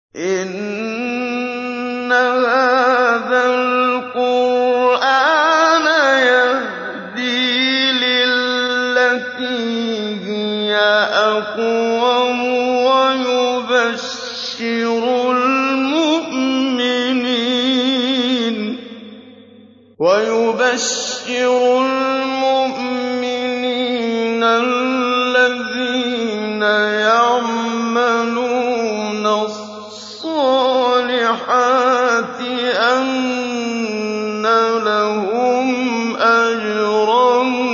إِنَّ هَٰذَا الْقُرْآنَ يَهْدِي لِلَّتِي هِيَ أَقْوَمُ وَيُبَشِّرُ الْمُؤْمِنِينَ الَّذِينَ يَعْمَلُونَ الصَّالِحَاتِ أَنَّ لَهُمْ أَجْرًا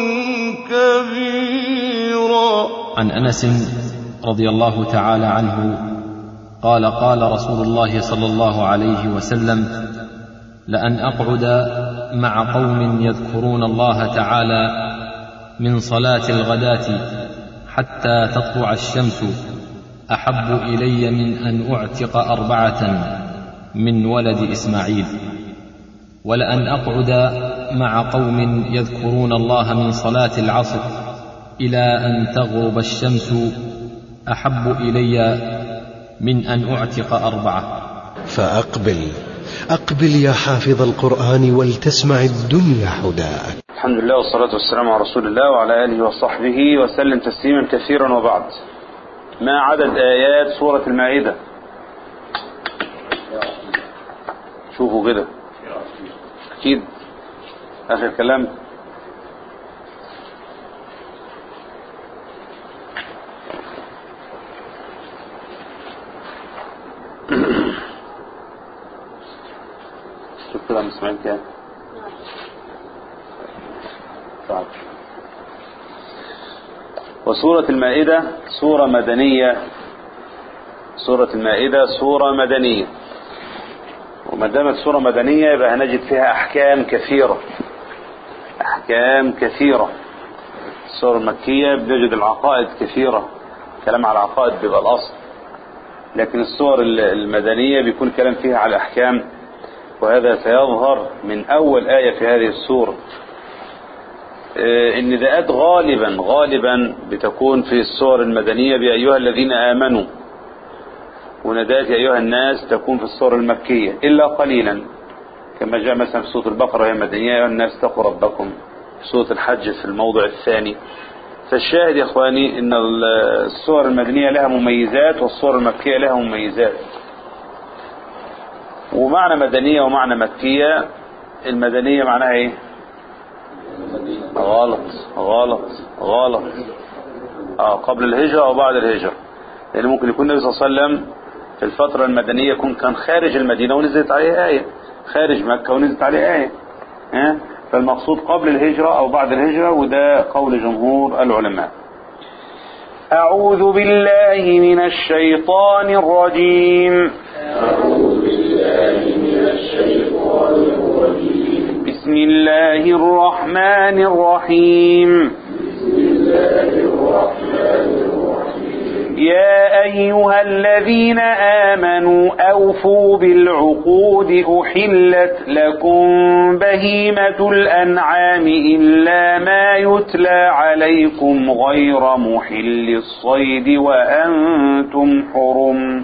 كَبِيرًا عن انس رضي الله تعالى عنه قال قال رسول الله صلى الله عليه وسلم لان اقعد مع قوم يذكرون الله تعالى من صلاه الغداه حتى تطلع الشمس احب الي من ان اعتق اربعه من ولد اسماعيل ولان اقعد مع قوم يذكرون الله من صلاه العصر الى ان تغرب الشمس احب الي من ان اعتق اربعه فأقبل أقبل يا حافظ القرآن ولتسمع الدنيا حداك الحمد لله والصلاة والسلام على رسول الله وعلى آله وصحبه وسلم تسليما كثيرا وبعد ما عدد آيات سورة المائدة شوفوا كده أكيد آخر كلام شوف كده مسمعين كام طيب. وسورة المائدة سورة مدنية سورة المائدة سورة مدنية وما دامت سورة مدنية يبقى هنجد فيها أحكام كثيرة أحكام كثيرة السورة المكية بنجد العقائد كثيرة كلام على العقائد بيبقى الأصل لكن السور المدنية بيكون كلام فيها على الأحكام وهذا سيظهر من أول آية في هذه السورة النداءات غالبا غالبا بتكون في السور المدنية بأيها الذين آمنوا ونداءات يا أيها الناس تكون في السور المكية إلا قليلا كما جاء مثلا في سورة البقرة وهي مدنية يا أيها الناس اتقوا ربكم في سورة الحج في الموضع الثاني فالشاهد يا إخواني أن السور المدنية لها مميزات والسور المكية لها مميزات ومعنى مدنية ومعنى مكية المدنية معناها ايه غلط غلط غلط اه قبل الهجرة او بعد الهجرة لان ممكن يكون النبي صلى الله عليه وسلم في الفترة المدنية يكون كان خارج المدينة ونزلت عليه آية خارج مكة ونزلت عليه آية ها فالمقصود قبل الهجرة او بعد الهجرة وده قول جمهور العلماء أعوذ بالله من الشيطان الرجيم أعوذ بالله من الشيطان الرجيم بسم الله الرحمن الرحيم بسم الله الرحمن الرحيم يا أيها الذين آمنوا أوفوا بالعقود أحلت لكم بهيمة الأنعام إلا ما يتلى عليكم غير محل الصيد وأنتم حرم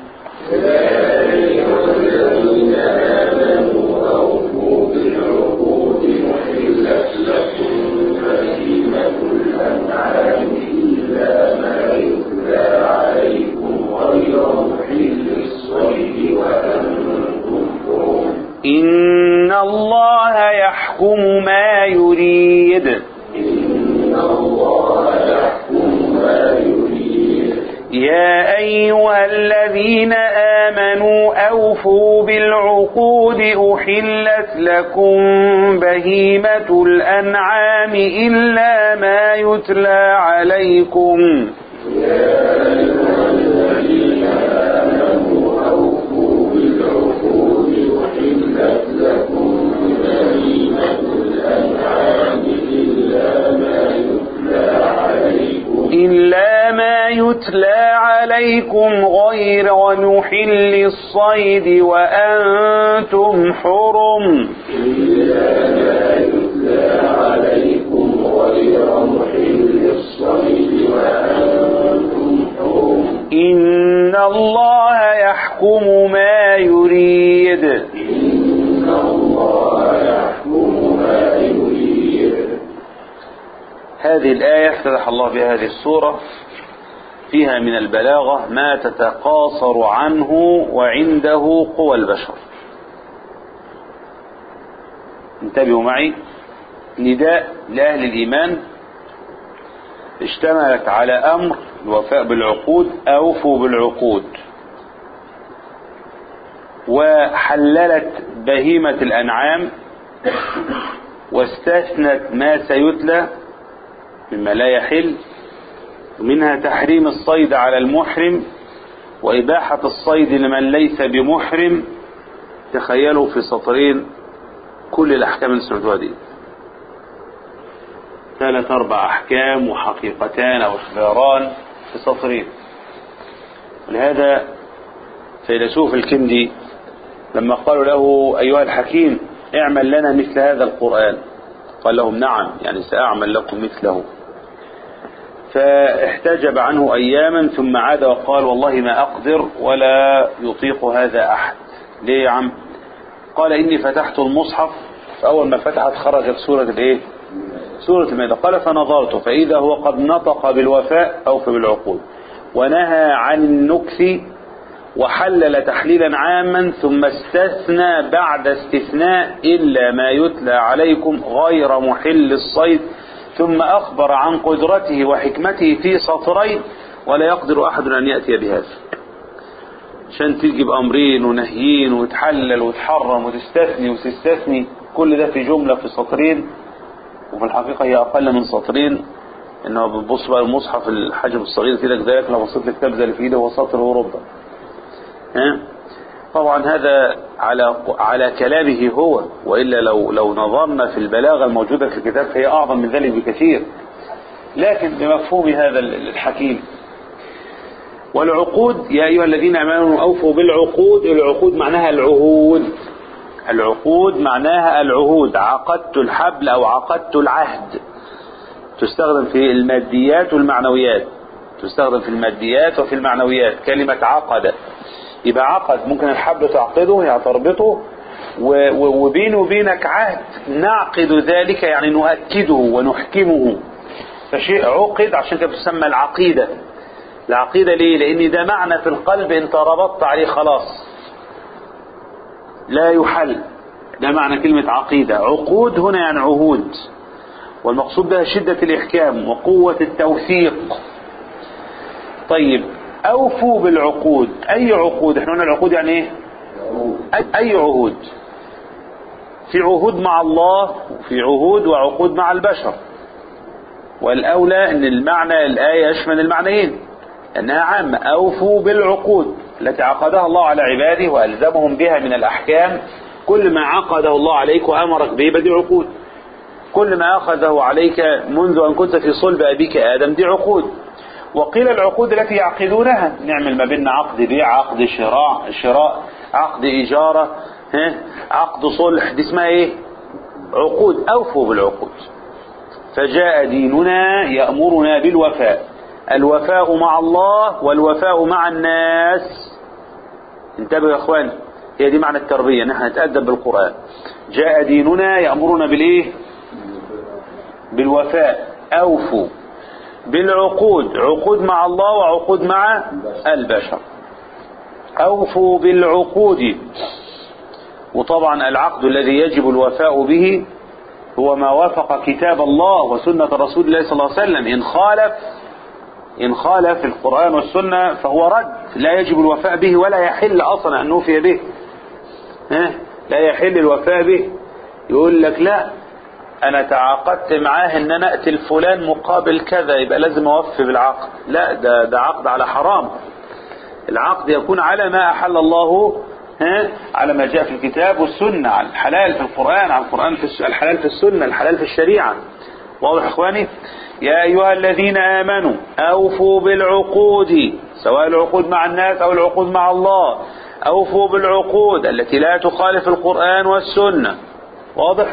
إن الله يحكم ما يريد إن الله يحكم ما يريد يا أيها الذين آمنوا أوفوا بالعقود أحلت لكم بهيمة الأنعام إلا ما يتلى عليكم يا أيها الذين آمنوا أوفوا بالعقود أحلت لكم بهيمة الأنعام إلا ما يتلى عليكم إلا ما يتلى عليكم غير محل الصيد وأنتم حرم إلا ما يتلى عليكم غير محل الصيد وأنتم حرم إن الله يحكم ما ما يريد هذه الآية افتتح الله بها هذه السورة فيها من البلاغة ما تتقاصر عنه وعنده قوى البشر انتبهوا معي نداء لأهل الإيمان اشتملت على أمر الوفاء بالعقود أوفوا بالعقود وحللت بهيمة الأنعام واستثنت ما سيتلى مما لا يحل ومنها تحريم الصيد على المحرم وإباحة الصيد لمن ليس بمحرم تخيلوا في سطرين كل الأحكام اللي سمعتوها دي ثلاث أربع أحكام وحقيقتان أو إخباران في سطرين ولهذا فيلسوف الكندي لما قالوا له أيها الحكيم اعمل لنا مثل هذا القرآن قال لهم نعم يعني سأعمل لكم مثله فاحتجب عنه أياما ثم عاد وقال والله ما أقدر ولا يطيق هذا أحد ليه يا عم قال إني فتحت المصحف فأول ما فتحت خرجت سورة الإيه سورة المائدة قال فنظرت فإذا هو قد نطق بالوفاء أو بالعقود ونهى عن النكث وحلل تحليلا عاما ثم استثنى بعد استثناء إلا ما يتلى عليكم غير محل الصيد ثم أخبر عن قدرته وحكمته في سطرين ولا يقدر أحد أن يأتي بهذا عشان تيجي بأمرين ونهيين وتحلل وتحرم وتستثني وتستثني كل ده في جملة في سطرين وفي الحقيقة هي أقل من سطرين إنه بتبص بقى المصحف الحجم الصغير كده كذلك لو بصيت للكتاب زي اللي في إيده هو سطر وربع ها طبعا هذا على على كلامه هو والا لو لو نظرنا في البلاغه الموجوده في الكتاب فهي اعظم من ذلك بكثير لكن بمفهوم هذا الحكيم والعقود يا ايها الذين امنوا اوفوا بالعقود العقود معناها العهود العقود معناها العهود عقدت الحبل او عقدت العهد تستخدم في الماديات والمعنويات تستخدم في الماديات وفي المعنويات كلمة عقد يبقى عقد ممكن الحبل تعقده يعني تربطه وبينه وبينك عهد نعقد ذلك يعني نؤكده ونحكمه فشيء عقد عشان كده تسمى العقيدة العقيدة ليه لان ده معنى في القلب انت ربطت عليه خلاص لا يحل ده معنى كلمة عقيدة عقود هنا يعني عهود والمقصود بها شدة الإحكام وقوة التوثيق طيب أوفوا بالعقود أي عقود احنا قلنا العقود يعني ايه أي عهود في عهود مع الله وفي عهود وعقود مع البشر والأولى أن المعنى الآية يشمل المعنيين أنها عامة أوفوا بالعقود التي عقدها الله على عباده وألزمهم بها من الأحكام كل ما عقده الله عليك وأمرك به بدي عقود كل ما أخذه عليك منذ أن كنت في صلب أبيك آدم دي عقود وقيل العقود التي يعقدونها نعمل ما بيننا عقد بيع عقد شراء شراء عقد إجارة ها عقد صلح دي اسمها ايه عقود أوفوا بالعقود فجاء ديننا يأمرنا بالوفاء الوفاء مع الله والوفاء مع الناس انتبهوا يا اخواني هي دي معنى التربية نحن نتأدب بالقرآن جاء ديننا يأمرنا بالايه بالوفاء أوفوا بالعقود عقود مع الله وعقود مع البشر أوفوا بالعقود وطبعا العقد الذي يجب الوفاء به هو ما وافق كتاب الله وسنة رسول الله صلى الله عليه وسلم إن خالف إن خالف القرآن والسنة فهو رد لا يجب الوفاء به ولا يحل أصلا أن نوفي به ها؟ لا يحل الوفاء به يقول لك لا أنا تعاقدت معاه إن أنا أقتل فلان مقابل كذا يبقى لازم أوفي بالعقد لا ده ده عقد على حرام العقد يكون على ما أحل الله ها على ما جاء في الكتاب والسنة على الحلال في القرآن على القرآن في الس... الحلال في السنة الحلال في الشريعة واضح إخواني يا أيها الذين آمنوا أوفوا بالعقود سواء العقود مع الناس أو العقود مع الله أوفوا بالعقود التي لا تخالف القرآن والسنة واضح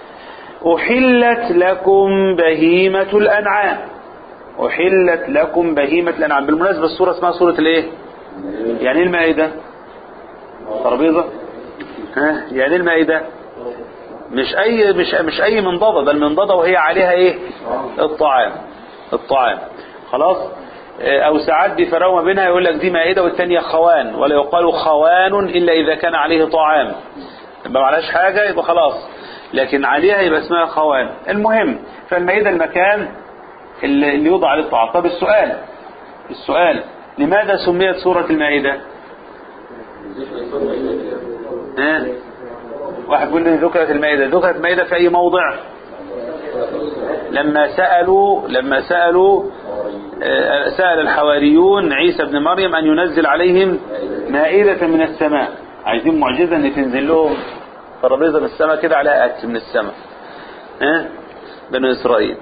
أحلت لكم بهيمة الأنعام أحلت لكم بهيمة الأنعام بالمناسبة السورة اسمها سورة الإيه يعني إيه المائدة ترابيزة ها يعني المائدة مش اي مش مش اي منضدة ده المنضدة وهي عليها ايه الطعام الطعام خلاص اه، او ساعات بيفرقوا ما بينها يقول لك دي مائدة والتانية خوان ولا يقال خوان الا اذا كان عليه طعام يبقى معلهاش حاجة يبقى خلاص لكن عليها يبقى اسمها خوان المهم فالمائدة المكان اللي اللي يوضع عليه الطعام طب السؤال السؤال لماذا سميت سورة المائدة ها واحد يقول لي ذكرت المائدة ذكرت المائدة في أي موضع لما سألوا لما سألوا آه، سأل الحواريون عيسى بن مريم أن ينزل عليهم مائدة من السماء عايزين معجزة أن تنزل لهم ترابيزة من السماء كده عليها أكل من السماء ها بنو إسرائيل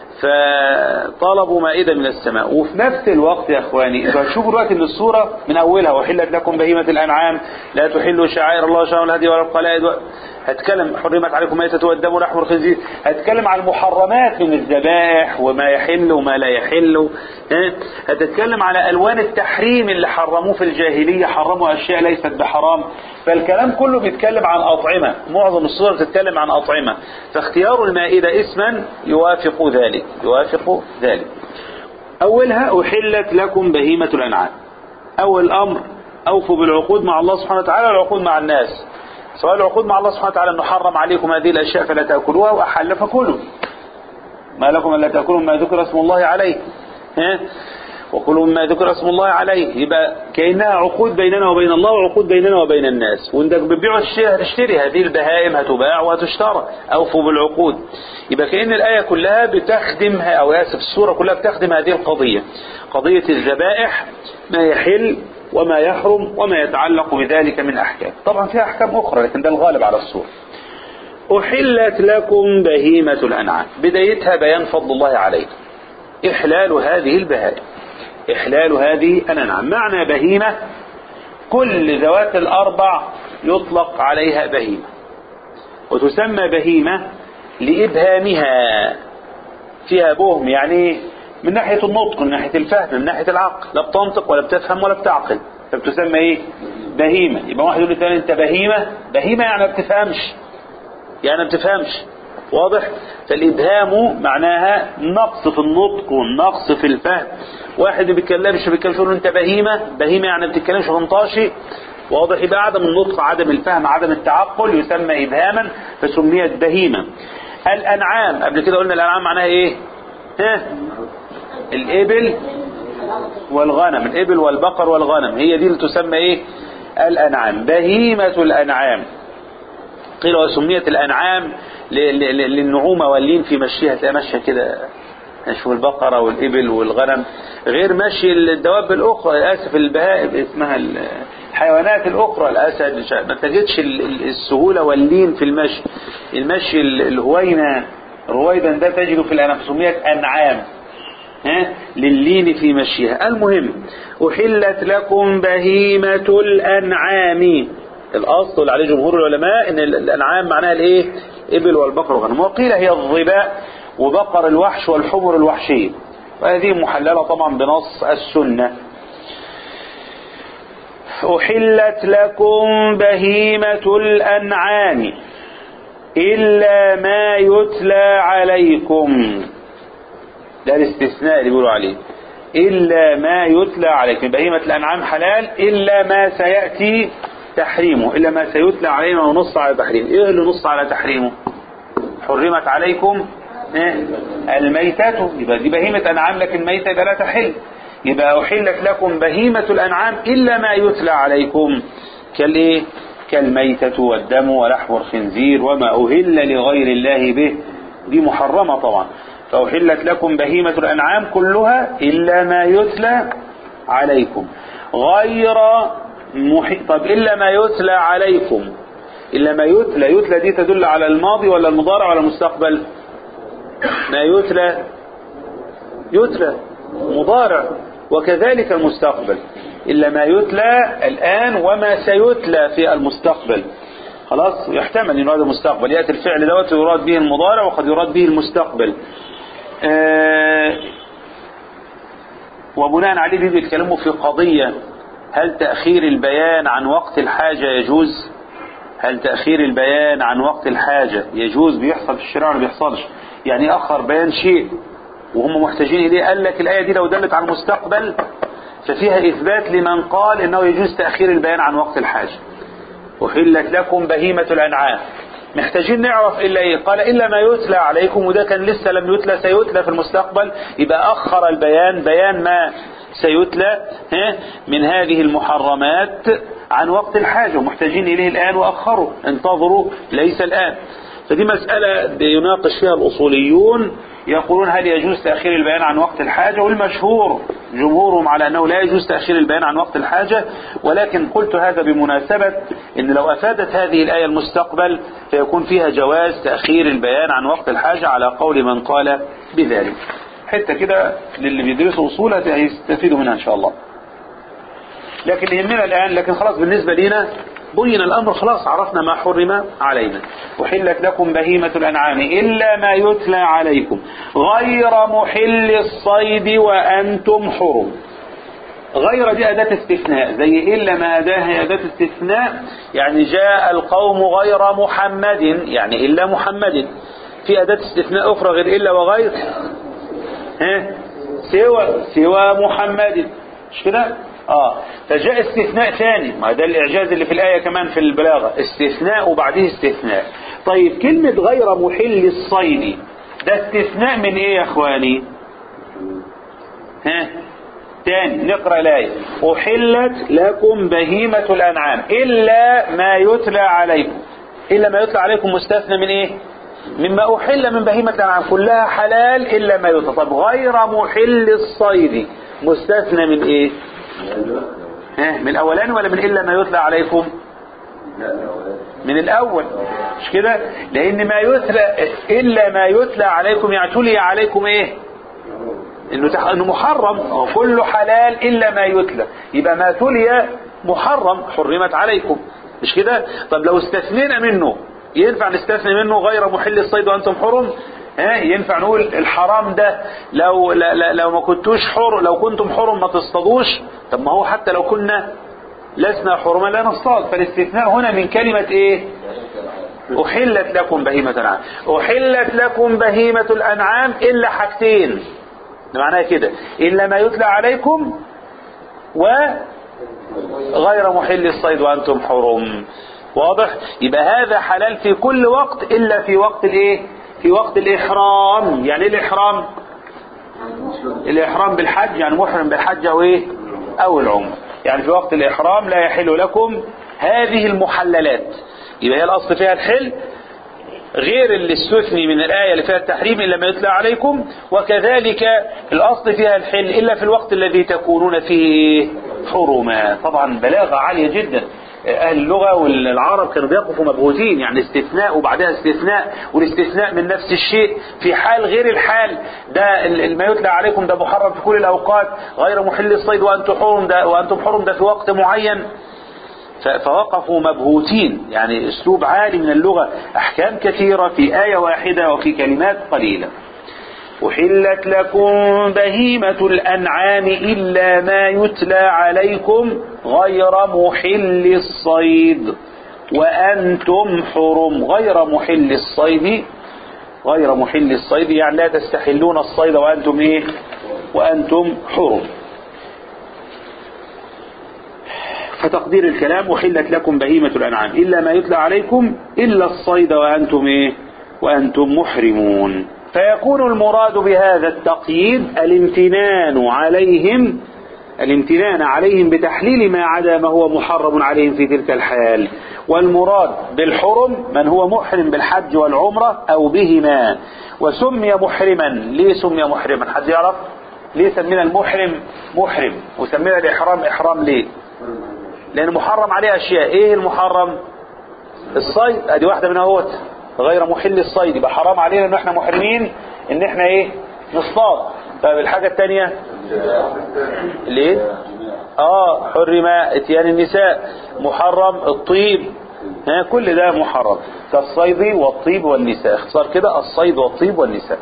فطلبوا مائدة من السماء وفي نفس الوقت يا اخواني انتوا هتشوفوا دلوقتي ان السورة من اولها وحلت لكم بهيمة الانعام لا تحلوا شعائر الله شهر الهدي ولا القلائد و... هتكلم حرمت عليكم ميتة والدم ولحم الخنزير هتكلم عن المحرمات من الذبائح وما يحل وما لا يحل ها؟ هتتكلم على الوان التحريم اللي حرموه في الجاهلية حرموا اشياء ليست بحرام فالكلام كله بيتكلم عن اطعمة معظم الصور بتتكلم عن اطعمة فاختيار المائدة اسما يوافق ذلك يوافق ذلك اولها احلت لكم بهيمة الانعام اول امر اوفوا بالعقود مع الله سبحانه وتعالى والعقود مع الناس سواء العقود مع الله سبحانه وتعالى انه حرم عليكم هذه الاشياء فلا تاكلوها واحل فكلوا ما لكم الا تاكلوا ما ذكر اسم الله عليه ها وكلوا مما ذكر اسم الله عليه يبقى كانها عقود بيننا وبين الله وعقود بيننا وبين الناس وانت بتبيع وتشتري هتشتري هذه البهائم هتباع وهتشترى اوفوا بالعقود يبقى كان الايه كلها بتخدم او اسف السوره كلها بتخدم هذه القضيه قضيه الذبائح ما يحل وما يحرم وما يتعلق بذلك من احكام طبعا فيها احكام اخرى لكن ده الغالب على السوره احلت لكم بهيمه الانعام بدايتها بيان فضل الله عليكم إحلال هذه البهائم إحلال هذه الأنعام معنى بهيمة كل ذوات الأربع يطلق عليها بهيمة وتسمى بهيمة لإبهامها فيها بهم يعني من ناحية النطق من ناحية الفهم من ناحية العقل لا بتنطق ولا بتفهم ولا بتعقل فبتسمى ايه بهيمة يبقى واحد يقول لي انت بهيمة بهيمة يعني ما بتفهمش يعني ما بتفهمش واضح فالإبهام معناها نقص في النطق والنقص في الفهم واحد ما بيتكلمش ما بيتكلمش يقول له انت بهيمة بهيمة يعني ما بتتكلمش غنطاشي واضح يبقى عدم النطق عدم الفهم عدم التعقل يسمى إبهاما فسميت بهيمة الأنعام قبل كده قلنا الأنعام معناها إيه ها الإبل والغنم الإبل والبقر والغنم هي دي اللي تسمى إيه الأنعام بهيمة الأنعام قيل وسميت الأنعام للنعومة واللين في مشيها تلاقي ماشية كده نشوف البقرة والإبل والغنم غير مشي الدواب الأخرى آسف البهائم اسمها الحيوانات الأخرى الأسد ما تجدش السهولة واللين في المشي المشي الهوينة رويدا ده تجد في الأنعام سميت أنعام ها للين في مشيها المهم أحلت لكم بهيمة الأنعام الأصل اللي عليه جمهور العلماء إن الأنعام معناها الإيه إبل والبقر والغنم وقيل هي الظباء وبقر الوحش والحمر الوحشية وهذه محللة طبعا بنص السنة أحلت لكم بهيمة الأنعام إلا ما يتلى عليكم ده الاستثناء اللي بيقولوا عليه إلا ما يتلى عليكم بهيمة الأنعام حلال إلا ما سيأتي تحريمه إلا ما سيتلى علينا ونص على تحريمه إيه اللي نص على تحريمه حرمت عليكم إيه؟ الميتة يبقى دي بهيمة أنعام لكن ميتة يبقى لا تحل يبقى أحلت لكم بهيمة الأنعام إلا ما يتلى عليكم كالإيه كالميتة والدم ولحم الخنزير وما أهل لغير الله به دي محرمة طبعا فأحلت لكم بهيمة الأنعام كلها إلا ما يتلى عليكم غير محي... طب إلا ما يتلى عليكم إلا ما يتلى يتلى دي تدل على الماضي ولا المضارع ولا المستقبل ما يتلى يتلى مضارع وكذلك المستقبل إلا ما يتلى الآن وما سيتلى في المستقبل خلاص يحتمل أن يراد المستقبل يأتي الفعل دوت يراد به المضارع وقد يراد به المستقبل آه وبناء عليه بيتكلموا في قضية هل تأخير البيان عن وقت الحاجة يجوز هل تأخير البيان عن وقت الحاجة يجوز بيحصل في الشريعة ولا بيحصلش يعني أخر بيان شيء وهم محتاجين إليه قال لك الآية دي لو دلت على المستقبل ففيها إثبات لمن قال إنه يجوز تأخير البيان عن وقت الحاجة أحلت لكم بهيمة الأنعام محتاجين نعرف إلا إيه قال إلا ما يتلى عليكم وده كان لسه لم يتلى سيتلى في المستقبل يبقى أخر البيان بيان ما سيتلى ها، من هذه المحرمات عن وقت الحاجة ومحتاجين إليه الآن وأخروا انتظروا ليس الآن فدي مسألة يناقش فيها الأصوليون يقولون هل يجوز تأخير البيان عن وقت الحاجة والمشهور جمهورهم على أنه لا يجوز تأخير البيان عن وقت الحاجة ولكن قلت هذا بمناسبة أن لو أفادت هذه الآية المستقبل فيكون فيها جواز تأخير البيان عن وقت الحاجة على قول من قال بذلك حتى كده للي بيدرسوا أصول هيستفيدوا منها إن شاء الله لكن يهمنا الآن لكن خلاص بالنسبة لنا بين الأمر خلاص عرفنا ما حرم علينا وحلت لكم بهيمة الأنعام إلا ما يتلى عليكم غير محل الصيد وأنتم حرم غير دي أداة استثناء زي إلا ما أداة هي أداة استثناء يعني جاء القوم غير محمد يعني إلا محمد في أداة استثناء أخرى غير إلا وغير ها سوى سوى محمد مش كده اه فجاء استثناء ثاني ما ده الاعجاز اللي في الايه كمان في البلاغه استثناء وبعديه استثناء طيب كلمه غير محل الصيد ده استثناء من ايه يا اخواني ها تاني نقرا الايه احلت لكم بهيمه الانعام الا ما يتلى عليكم الا ما يتلى عليكم مستثنى من ايه مما أحل من بهيمة الأنعام كلها حلال إلا ما يتلى طب غير محل الصيد مستثنى من إيه ها من الأولاني ولا من إلا ما يتلى عليكم من الأول مش كده لأن ما يتلى إلا ما يتلى عليكم يعني تلي عليكم إيه إنه, تح... إنه محرم وكل حلال إلا ما يتلى يبقى ما تلي محرم حرمت عليكم مش كده طب لو استثنينا منه ينفع نستثني منه غير محل الصيد وأنتم حرم ها ينفع نقول الحرام ده لو لا لا لو ما كنتوش حر لو كنتم حرم ما تصطادوش طب ما هو حتى لو كنا لسنا حرما لا نصطاد فالاستثناء هنا من كلمة ايه أحلت لكم بهيمة الأنعام أحلت لكم بهيمة الأنعام إلا حاجتين ده معناها كده إلا ما يتلى عليكم وغير محل الصيد وأنتم حرم واضح يبقى هذا حلال في كل وقت إلا في وقت الايه في وقت الإحرام يعني ايه الإحرام الإحرام بالحج يعني محرم بالحج أو إيه أو العمر يعني في وقت الإحرام لا يحل لكم هذه المحللات يبقى هي الأصل فيها الحل غير اللي استثني من الآية اللي فيها التحريم إلا ما يتلى عليكم وكذلك الأصل فيها الحل إلا في الوقت الذي تكونون فيه حرما طبعا بلاغة عالية جدا أهل اللغة والعرب كانوا بيقفوا مبهوتين يعني استثناء وبعدها استثناء والاستثناء من نفس الشيء في حال غير الحال ده ما يتلى عليكم ده محرم في كل الأوقات غير محل الصيد وأنتم حرم ده وأنتم حرم ده في وقت معين فوقفوا مبهوتين يعني اسلوب عالي من اللغة احكام كثيرة في آية واحدة وفي كلمات قليلة أحلت لكم بهيمة الأنعام إلا ما يتلى عليكم غير محل الصيد وأنتم حرم غير محل الصيد غير محل الصيد يعني لا تستحلون الصيد وأنتم إيه وأنتم حرم فتقدير الكلام أحلت لكم بهيمة الأنعام إلا ما يتلى عليكم إلا الصيد وأنتم إيه وأنتم محرمون فيكون المراد بهذا التقييد الامتنان عليهم الامتنان عليهم بتحليل ما عدا ما هو محرم عليهم في تلك الحال والمراد بالحرم من هو محرم بالحج والعمرة أو بهما وسمي محرما ليه سمي محرما حد يعرف ليه سمينا المحرم محرم وسمينا الإحرام إحرام ليه لأن محرم عليه أشياء إيه المحرم الصيد أدي واحدة من أهوت غير محل الصيد يبقى حرام علينا ان احنا محرمين ان احنا ايه نصطاد طيب الحاجة التانية ليه اه حرم اتيان النساء محرم الطيب ها كل ده محرم كالصيد والطيب والنساء اختصار كده الصيد والطيب والنساء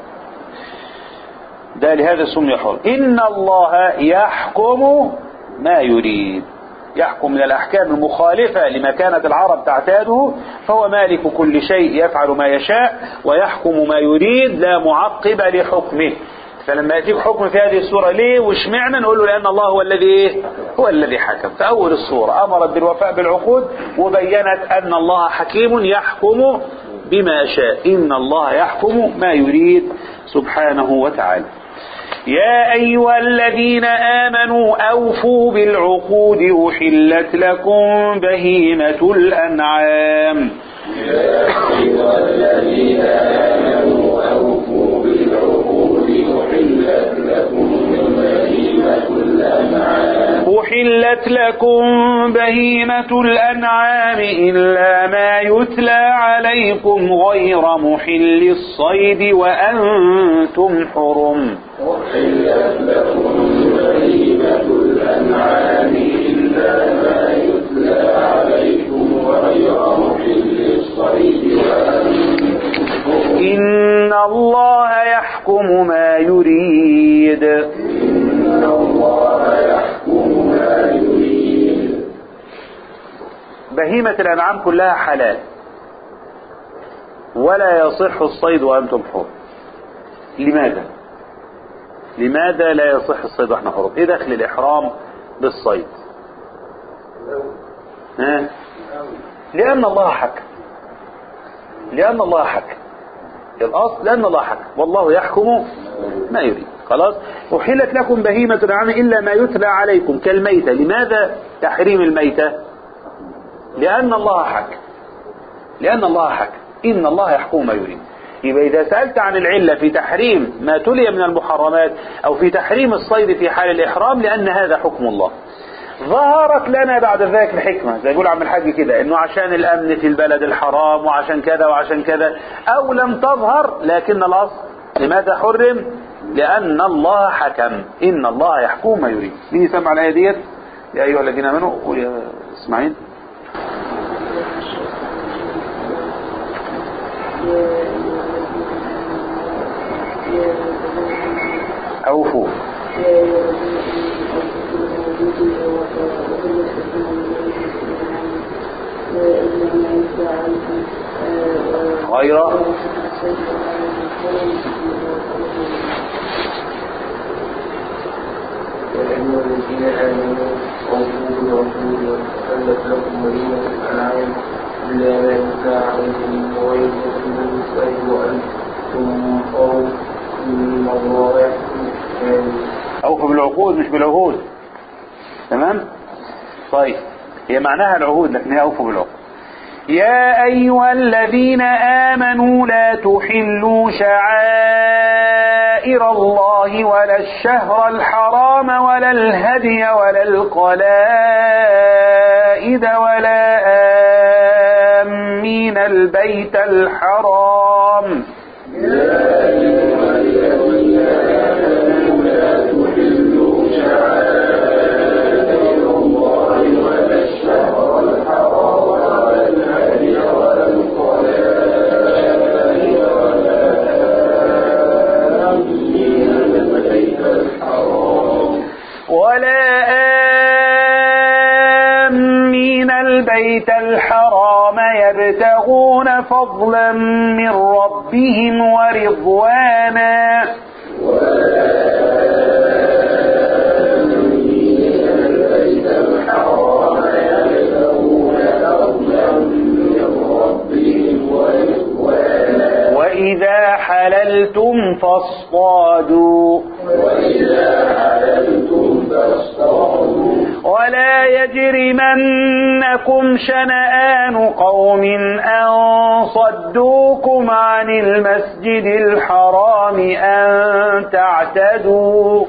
ده لهذا سمي حرم ان الله يحكم ما يريد يحكم من الأحكام المخالفة لما كانت العرب تعتاده فهو مالك كل شيء يفعل ما يشاء ويحكم ما يريد لا معقب لحكمه فلما يأتيك حكم في هذه السورة ليه واشمعنى نقول له لأن الله هو الذي إيه؟ هو الذي حكم في أول السورة أمرت بالوفاء بالعقود وبينت أن الله حكيم يحكم بما شاء إن الله يحكم ما يريد سبحانه وتعالى يا أيها الذين آمنوا أوفوا بالعقود أحلت لكم بهيمة الأنعام أحلت لكم بهيمة الأنعام إلا ما يتلى عليكم غير محل الصيد وأنتم حرم إن الله يحكم ما يريد بهيمة الأنعام كلها حلال ولا يصح الصيد وأنتم حر لماذا لماذا لا يصح الصيد واحنا حر ايه دخل الإحرام بالصيد ها؟ لأن الله حكم لأن الله حكم الأصل لأن الله حكم والله يحكم ما يريد خلاص أحلت لكم بهيمة الأنعام إلا ما يتلى عليكم كالميتة لماذا تحريم الميتة لأن الله حكم لأن الله حكم إن الله يحكم ما يريد يبقى إذا سألت عن العلة في تحريم ما تلي من المحرمات أو في تحريم الصيد في حال الإحرام لأن هذا حكم الله ظهرت لنا بعد ذلك الحكمة زي يقول عم الحاج كده انه عشان الامن في البلد الحرام وعشان كذا وعشان كذا او لم تظهر لكن الاصل لماذا حرم لان الله حكم ان الله يحكم ما يريد مين يسمع الايه ديت يا ايها الذين امنوا قول يا اسماعيل اوفوا غير أيها الذين آمنوا أوفوا بالعقود وتحلت لكم مدينة الأنعام إلا ما يتلى عليكم غير محل الصيد وأنتم حرم إن الله يحكم كامل اوفوا بالعقود مش بالعهود تمام طيب هي معناها العهود لكن هي اوفوا بالعقود يا أيها الذين آمنوا لا تحلوا شعائر الله ولا الشهر الحرام ولا الهدي ولا القلائد ولا آمين البيت الحرام ولا آمين البيت الحرام يبتغون فضلا من ربهم ورضوانا وإذا حللتم فاصطادوا ولا يجرمنكم شنآن قوم أن صدوكم عن المسجد الحرام أن تعتدوا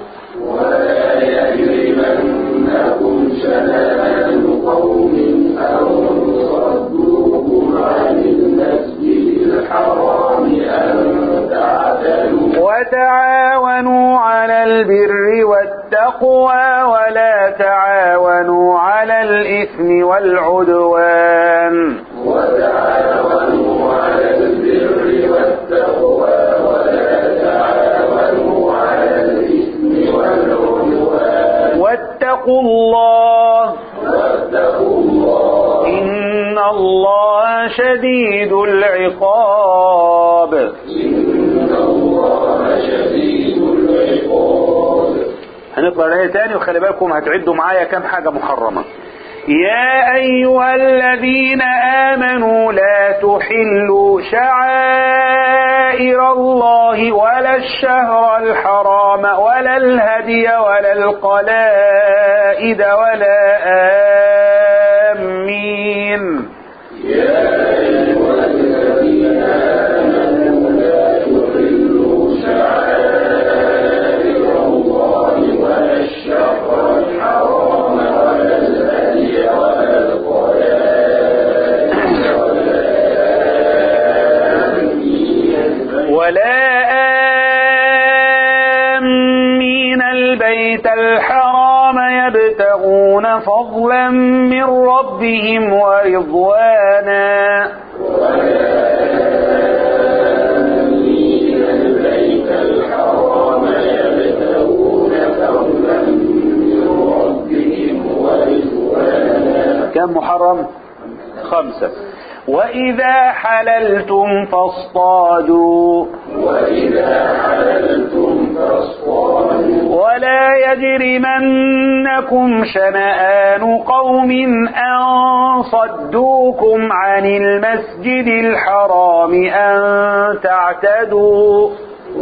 وتعاونوا على البر والتقوى ولا تعاونوا على الإثم والعدوان واتقوا الله الله شديد العقاب هنقرأ الآية تاني وخلي بالكم هتعدوا معايا كم حاجة محرمة يا أيها الذين آمنوا لا تحلوا شعائر الله ولا الشهر الحرام ولا الهدي ولا القلائد ولا آمين ولا آمين البيت الحرام يبتغون فضلا من ربهم ورضوانا كم محرم خمسة وإذا حللتم فاصطادوا ولا يجرمنكم شنآن قوم أن صدوكم عن المسجد الحرام أن تعتدوا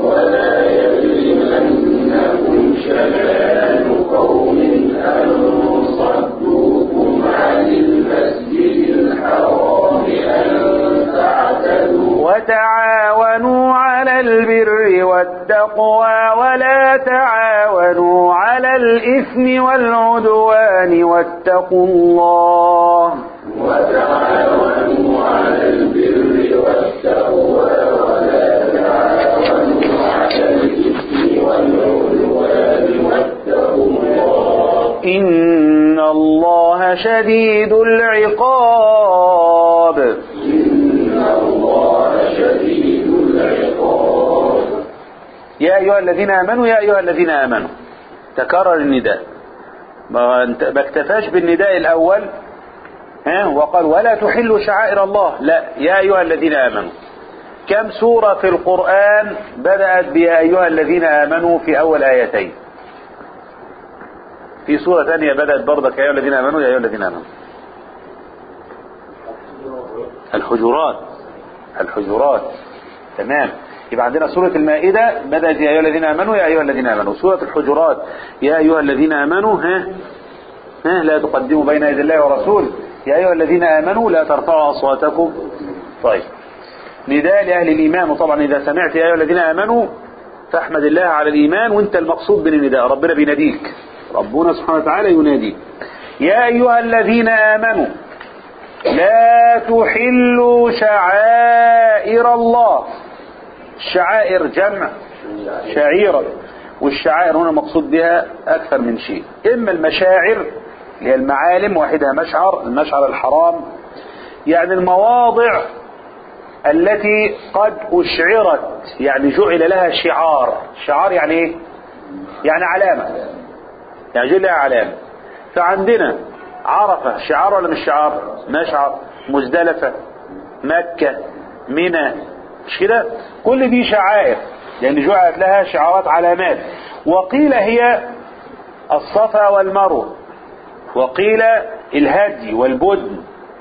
وتعاونوا على البر والتقوى ولا تعاونوا على الإثم والعدوان واتقوا الله إن الله شديد العقاب يا أيها الذين آمنوا يا أيها الذين آمنوا تكرر النداء ما انت- ما اكتفاش بالنداء الأول ها وقال ولا تحلوا شعائر الله لا يا أيها الذين آمنوا كم سورة في القرآن بدأت بيا أيها الذين آمنوا في أول آيتين في سورة ثانية بدأت برضك يا أيها الذين آمنوا يا أيها الذين آمنوا الحجرات الحجرات تمام يبقى عندنا سورة المائدة بدأت يا أيها الذين آمنوا يا أيها الذين آمنوا سورة الحجرات يا أيها الذين آمنوا ها ها لا تقدموا بين يدي الله ورسوله يا أيها الذين آمنوا لا ترفعوا أصواتكم طيب نداء لأهل الإيمان وطبعا إذا سمعت يا أيها الذين آمنوا فاحمد الله على الإيمان وانت المقصود بالنداء ربنا بيناديك ربنا سبحانه وتعالى يناديك يا أيها الذين آمنوا لا تحلوا شعائر الله الشعائر جمع شعيرة والشعائر هنا مقصود بها أكثر من شيء إما المشاعر اللي هي المعالم واحدها مشعر المشعر الحرام يعني المواضع التي قد أشعرت يعني جعل لها شعار شعار يعني إيه؟ يعني علامة يعني جعل لها علامة فعندنا عرفة شعار ولا مش شعار مشعر مزدلفة مكة منى مش كده كل دي شعائر لأن جعلت لها شعارات علامات وقيل هي الصفا والمروة وقيل الهدي والبدن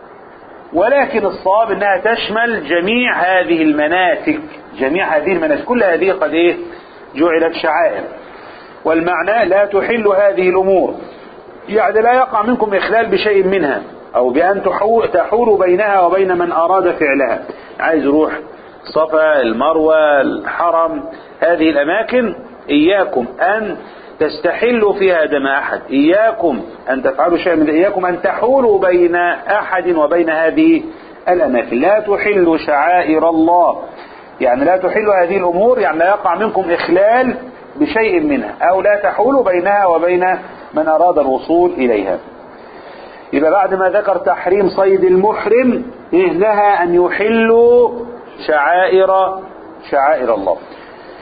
ولكن الصواب انها تشمل جميع هذه المناسك جميع هذه المناسك كل هذه قد ايه جعلت شعائر والمعنى لا تحل هذه الامور يعني لا يقع منكم اخلال بشيء منها او بان تحو- تحول بينها وبين من اراد فعلها عايز يروح صفا المروة الحرم هذه الاماكن اياكم ان تستحلوا فيها دم احد اياكم ان تفعلوا شيئا من اياكم ان تحولوا بين احد وبين هذه الاماكن لا تحلوا شعائر الله يعني لا تحلوا هذه الامور يعني لا يقع منكم اخلال بشيء منها او لا تحولوا بينها وبين من اراد الوصول اليها يبقى بعد ما ذكر تحريم صيد المحرم إيه نهى أن يحلوا شعائر شعائر الله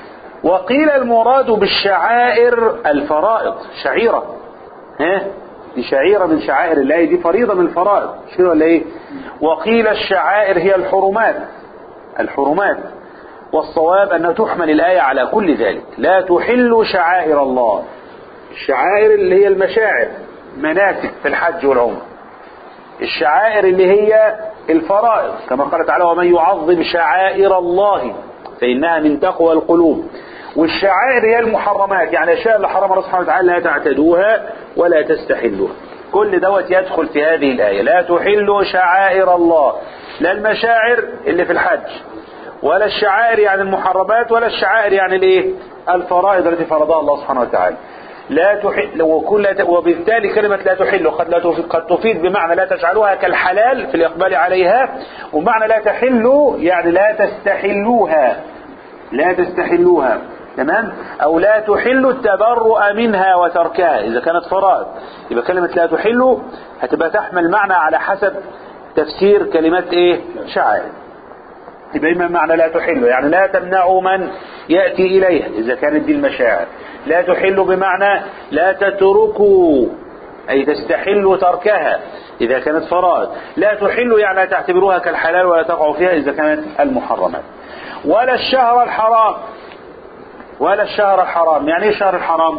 وقيل المراد بالشعائر الفرائض شعيرة ها دي شعيرة من شعائر الله دي فريضة من الفرائض مش كده ولا ايه وقيل الشعائر هي الحرمات الحرمات والصواب أنها تحمل الآية على كل ذلك لا تحل شعائر الله الشعائر اللي هي المشاعر مناسك في الحج والعمرة الشعائر اللي هي الفرائض كما قال تعالى ومن يعظم شعائر الله فإنها من تقوى القلوب والشعائر هي المحرمات يعني الأشياء اللي حرم الله سبحانه وتعالى لا تعتدوها ولا تستحلوها كل دوت يدخل في هذه الآية لا تحلوا شعائر الله لا المشاعر اللي في الحج ولا الشعائر يعني المحرمات ولا الشعائر يعني الايه الفرائض التي فرضها الله سبحانه وتعالى لا تحل وكل وبالتالي كلمة لا تحل قد لا تفيد قد تفيد بمعنى لا تجعلوها كالحلال في الإقبال عليها ومعنى لا تحلوا يعني لا تستحلوها لا تستحلوها تمام أو لا تحل التبرؤ منها وتركها إذا كانت فرائض يبقى كلمة لا تحل هتبقى تحمل معنى على حسب تفسير كلمات إيه شعائر يبقى إما معنى لا تحل يعني لا تمنعوا من يأتي إليها إذا كانت دي المشاعر لا تحل بمعنى لا تتركوا أي تستحلوا تركها إذا كانت فرائض لا تحل يعني لا تعتبروها كالحلال ولا تقعوا فيها إذا كانت المحرمات ولا الشهر الحرام ولا الشهر الحرام يعني ايه الشهر الحرام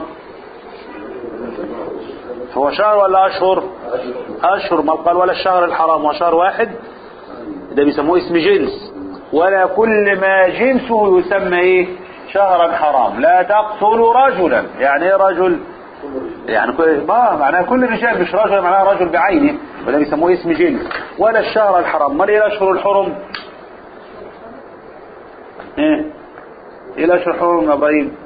هو شهر ولا أشهر أشهر ما قال ولا الشهر الحرام هو شهر واحد ده بيسموه اسم جنس ولا كل ما جنسه يسمى ايه شهرا حرام لا تقتلوا رجلا يعني ايه رجل يعني كل ما معناها كل الرجال مش رجل معناها رجل بعينه وده بيسموه اسم جنس ولا الشهر الحرام ما ايه الاشهر الحرم ايه ايه الاشهر الحرم يا ابراهيم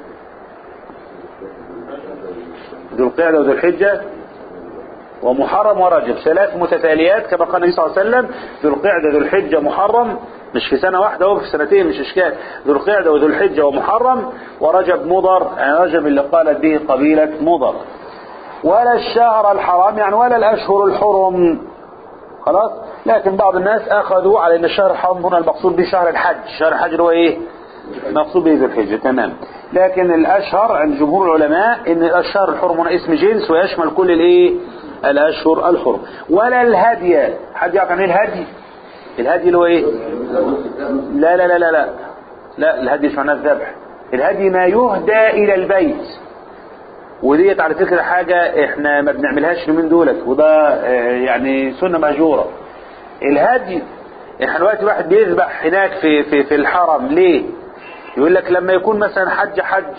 ذو القعده وذو الحجه ومحرم ورجب ثلاث متتاليات كما قال النبي صلى الله عليه وسلم ذو القعده ذو الحجه محرم مش في سنة واحدة هو في سنتين مش إشكال ذو القعدة وذو الحجة ومحرم ورجب مضر يعني رجب اللي قالت به قبيلة مضر ولا الشهر الحرام يعني ولا الأشهر الحرم خلاص لكن بعض الناس أخذوا على أن الشهر الحرام هنا المقصود به شهر الحج شهر الحج اللي هو إيه مقصود به ذو الحجة تمام لكن الأشهر عند جمهور العلماء أن الشهر الحرم هنا اسم جنس ويشمل كل الإيه الأشهر الحرم ولا الهدي حد يعرف عن إيه الهدي الهدي اللي هو ايه لا لا لا لا لا لا الهدي مش معناه الذبح الهدي ما يهدى الى البيت وديت على فكره حاجه احنا ما بنعملهاش من دولت وده يعني سنه مهجوره الهدي احنا دلوقتي واحد بيذبح هناك في في في الحرم ليه يقول لك لما يكون مثلا حج حج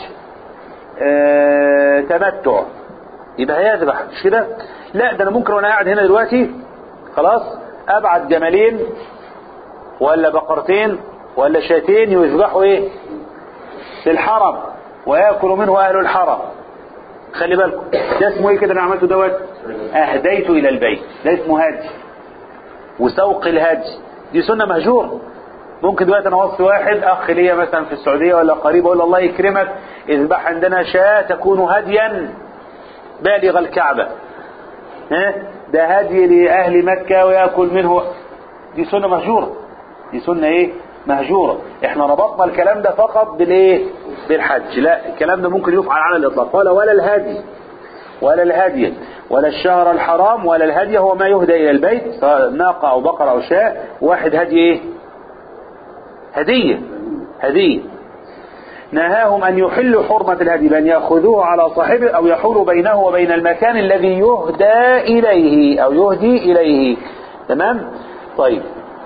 اه تمتع يبقى هيذبح مش كده لا ده انا ممكن وانا قاعد هنا دلوقتي خلاص ابعت جملين ولا بقرتين ولا شاتين يذبحوا ايه في الحرم ويأكل منه اهل الحرم خلي بالكم ده اسمه ايه كده انا عملته دوت اهديت الى البيت ده اسمه هدي وسوق الهدي دي سنه مهجوره ممكن دلوقتي انا وصي واحد اخ ليا مثلا في السعوديه ولا قريب اقول له الله يكرمك اذبح عندنا شاة تكون هديا بالغ الكعبه ها ده هدي لأهل مكة ويأكل منه دي سنة مهجورة دي سنة ايه مهجورة احنا ربطنا الكلام ده فقط بالايه بالحج لا الكلام ده ممكن يفعل على الاطلاق قال ولا الهدي ولا الهدي ولا الشهر الحرام ولا الهدي هو ما يهدى الى البيت سواء ناقة او بقرة او شاء واحد هدي ايه هدية هدية نهاهم أن يحلوا حرمة الهدي بأن يأخذوه على صاحبه أو يحول بينه وبين المكان الذي يهدى إليه أو يهدي إليه تمام طيب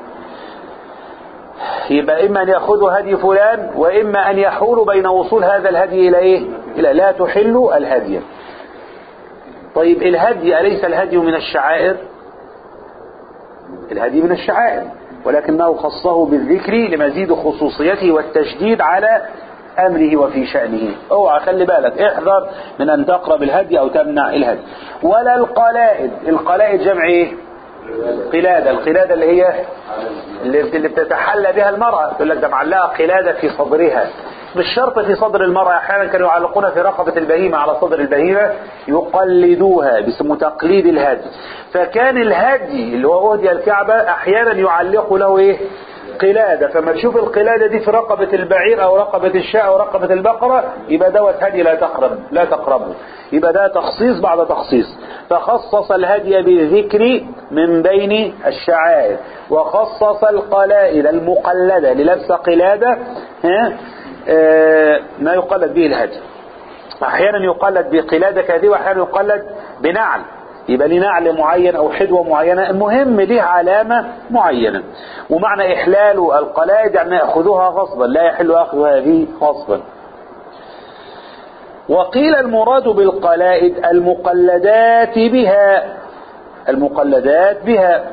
يبقى إما أن يأخذوا هدي فلان وإما أن يحول بين وصول هذا الهدي إلى إيه إلى لا تحلوا الهدي طيب الهدي أليس الهدي من الشعائر الهدي من الشعائر ولكنه خصه بالذكر لمزيد خصوصيته والتشديد على أمره وفي شأنه اوعى خلي بالك احذر من أن تقرب الهدي أو تمنع الهدي ولا القلائد القلائد جمع ايه قلادة القلادة اللي هي اللي اللي بتتحلى بها المرأة يقول لك ده معلقة قلادة في صدرها مش شرط في صدر المرأة أحيانا كانوا يعلقونها في رقبة البهيمة على صدر البهيمة يقلدوها باسمه تقليد الهدي فكان الهدي اللي هو أهدي الكعبة أحيانا يعلق له إيه قلادة فما تشوف القلادة دي في رقبة البعير أو رقبة الشاء أو رقبة البقرة يبقى دوت هدي لا تقرب لا تقربه يبقى ده تخصيص بعد تخصيص فخصص الهدي بالذكر من بين الشعائر وخصص القلائد المقلدة للبس قلادة ها آه، ما يقلد به الهدي احيانا يقلد بقلادة كذبة واحيانا يقلد بنعل يبقى ليه نعل معين او حدوة معينة المهم ليه علامة معينة ومعنى احلال القلائد يعني ياخذوها غصبا لا يحل اخذ هذه غصبا وقيل المراد بالقلائد المقلدات بها المقلدات بها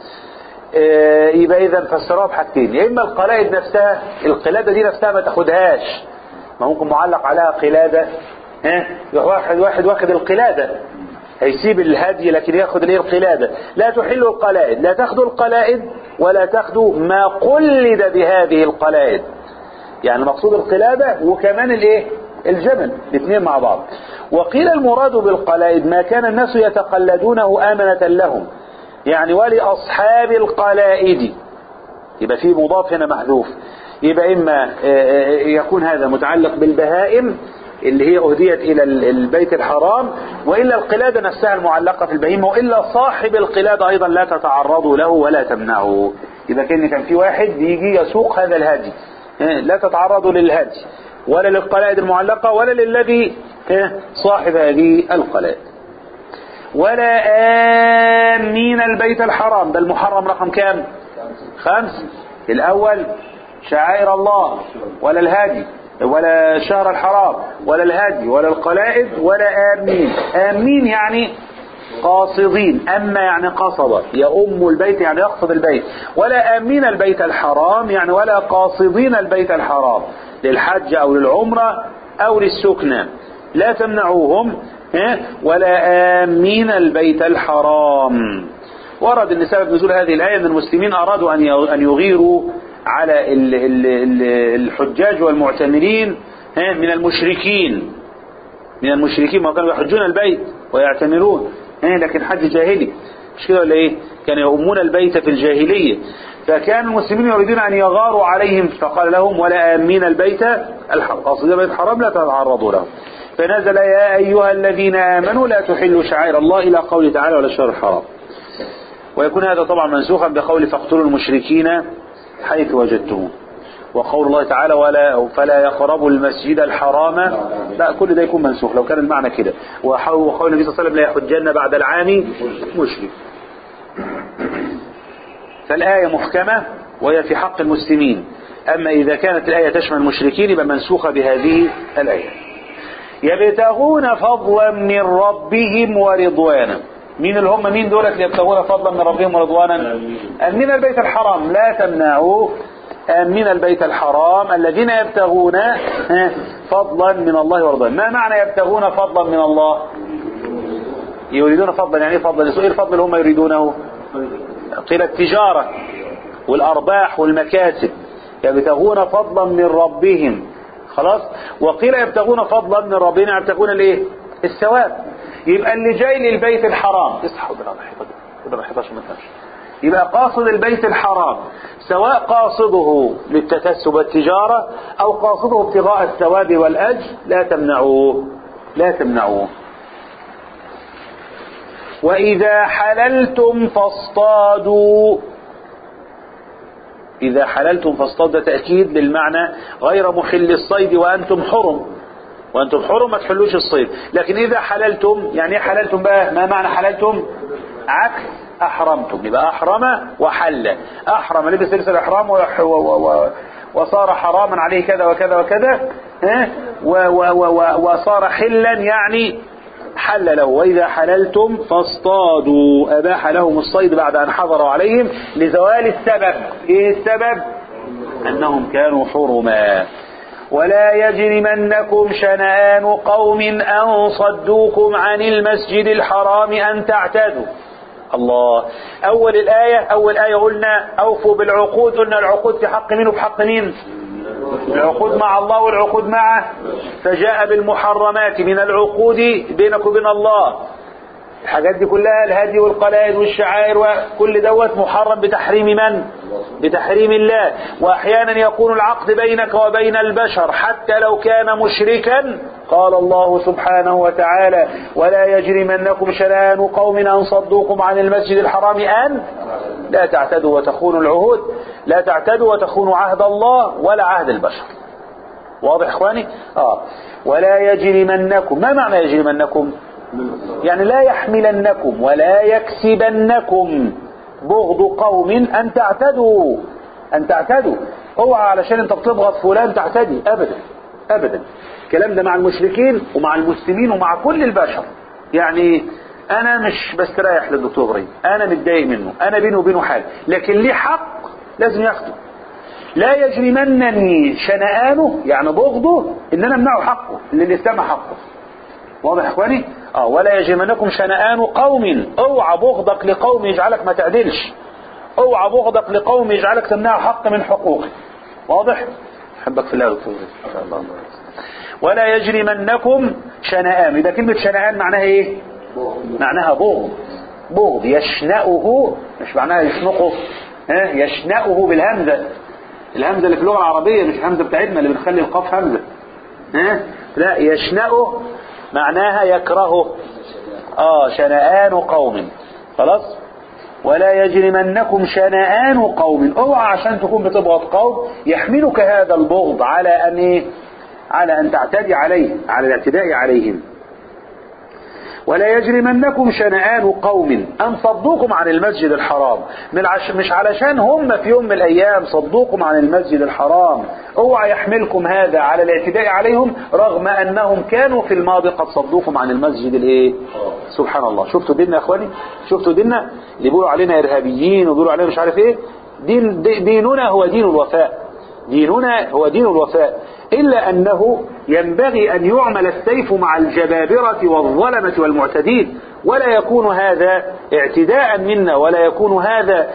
آه، يبقى اذا فسروها بحاجتين يا اما القلائد نفسها القلاده دي نفسها ما تاخدهاش ما ممكن معلق عليها قلاده ها يروح واحد واحد واخد القلاده هيسيب الهدي لكن ياخد الايه القلاده لا تحل القلائد لا تاخذوا القلائد ولا تاخذوا ما قلد بهذه القلائد يعني المقصود القلاده وكمان الايه الجمل الاثنين مع بعض وقيل المراد بالقلائد ما كان الناس يتقلدونه آمنة لهم يعني ولأصحاب القلائد يبقى في مضاف هنا محذوف يبقى إما يكون هذا متعلق بالبهائم اللي هي أهديت إلى البيت الحرام وإلا القلادة نفسها المعلقة في البهيمة وإلا صاحب القلادة أيضا لا تتعرضوا له ولا تمنعه يبقى كان كان في واحد بيجي يسوق هذا الهدي لا تتعرضوا للهدي ولا للقلائد المعلقة ولا للذي صاحب هذه القلائد ولا آمين البيت الحرام ده المحرم رقم كام خمس الأول شعائر الله ولا الهادي ولا الشهر الحرام ولا الهادي ولا القلائد ولا آمين آمين يعني قاصدين أما يعني قصد يؤم البيت يعني يقصد البيت ولا آمين البيت الحرام يعني ولا قاصدين البيت الحرام للحج أو للعمرة أو للسكنى لا تمنعوهم ولا آمين البيت الحرام ورد ان سبب نزول هذه الآية أن المسلمين أرادوا أن يغيروا على الحجاج والمعتمرين من المشركين من المشركين ما كانوا يحجون البيت ويعتمرون لكن حج جاهلي مش كده ولا ايه كانوا يؤمون البيت في الجاهلية فكان المسلمين يريدون أن يغاروا عليهم فقال لهم ولا آمين البيت الحرام قصد البيت الحرام لا تتعرضوا له فنزل يا أيها الذين آمنوا لا تحلوا شعائر الله إلى قوله تعالى ولا الشهر الحرام ويكون هذا طبعا منسوخا بقول فاقتلوا المشركين حيث وجدتموه وقول الله تعالى ولا فلا يقربوا المسجد الحرام لا كل ده يكون منسوخ لو كان المعنى كده وقول النبي صلى الله عليه وسلم لا يحجن بعد العام مشرك فالآية محكمة وهي في حق المسلمين أما إذا كانت الآية تشمل المشركين يبقى منسوخة بهذه الآية يبتغون فضلا من ربهم ورضوانا مين اللي هم مين دولت اللي يبتغون فضلا من ربهم ورضوانا من البيت الحرام لا تمنعوا من البيت الحرام الذين يبتغون فضلا من الله ورضوانا ما معنى يبتغون فضلا من الله يريدون فضلا يعني فضلا ايه الفضل اللي هم يريدونه قيل التجارة والأرباح والمكاسب يبتغون فضلا من ربهم خلاص وقيل يبتغون فضلا من ربنا يبتغون الايه الثواب يبقى اللي جاي للبيت الحرام اصحوا بلا بلا ما يبقى قاصد البيت الحرام سواء قاصده للتكسب والتجارة او قاصده ابتغاء الثواب والاجر لا تمنعوه لا تمنعوه وإذا حللتم فاصطادوا إذا حللتم فاصطادوا تأكيد للمعنى غير محل الصيد وأنتم حرم وأنتم حرم ما تحلوش الصيد لكن إذا حللتم يعني إيه حللتم بقى ما معنى حللتم عكس أحرمتم يبقى أحرم وحل أحرم لبس لبس الإحرام وصار حراما عليه كذا وكذا وكذا وصار حلا يعني حل له وإذا حللتم فاصطادوا أباح لهم الصيد بعد أن حضروا عليهم لزوال السبب إيه السبب أنهم كانوا حرما ولا يجرمنكم شنآن قوم أن صدوكم عن المسجد الحرام أن تعتدوا الله أول الآية أول آية قلنا أوفوا بالعقود قلنا العقود في حق مين وفي حق مين العقود مع الله والعقود معه فجاء بالمحرمات من العقود بينك وبين الله الحاجات دي كلها الهدي والقلائد والشعائر وكل دوت محرم بتحريم من بتحريم الله وأحيانا يكون العقد بينك وبين البشر حتى لو كان مشركا قال الله سبحانه وتعالى ولا يجرمنكم شنآن قوم أن صدوكم عن المسجد الحرام أن لا تعتدوا وتخونوا العهود لا تعتدوا وتخونوا عهد الله ولا عهد البشر واضح اخواني اه ولا يجرمنكم ما معنى يجرمنكم يعني لا يحملنكم ولا يكسبنكم بغض قوم ان تعتدوا ان تعتدوا اوعى علشان انت بتبغض فلان تعتدي ابدا ابدا الكلام ده مع المشركين ومع المسلمين ومع كل البشر يعني انا مش بستريح للدكتور ابراهيم انا متضايق منه انا بيني وبينه حاجه لكن ليه حق لازم ياخده لا يجرمنني شنآنه يعني بغضه ان انا امنعه حقه اللي الاسلام حقه واضح يا اخواني اه ولا يجرمنكم شنآن قوم اوعى بغضك لقوم يجعلك ما تعدلش اوعى بغضك لقوم يجعلك تمنع حق من حقوقه واضح احبك في الله يا دكتور ان شاء الله ولا يجرمنكم شنآن يبقى كلمه شنآن معناها ايه معناها بغض بغض يشنأه مش معناها يشنقه ها يشنأه بالهمزه الهمزه اللي في اللغه العربيه مش الهمزه بتاعتنا اللي بنخلي القاف همزه ها لا يشنأه معناها يكرهه اه شنآن قوم خلاص ولا يجرمنكم شنآن قوم اوعى عشان تكون بتبغض قوم يحملك هذا البغض على ان ايه على ان تعتدي عليه على الاعتداء عليهم ولا يجرمنكم شنآن قوم أن صدوكم عن المسجد الحرام مش علشان هم في يوم من الأيام صدوكم عن المسجد الحرام اوعى يحملكم هذا على الاعتداء عليهم رغم أنهم كانوا في الماضي قد صدوكم عن المسجد الايه سبحان الله شفتوا ديننا يا اخواني شفتوا ديننا اللي بيقولوا علينا إرهابيين وبيقولوا علينا مش عارف ايه دين ديننا هو دين الوفاء ديننا هو دين الوفاء إلا أنه ينبغي أن يعمل السيف مع الجبابرة والظلمة والمعتدين ولا يكون هذا اعتداء منا ولا يكون هذا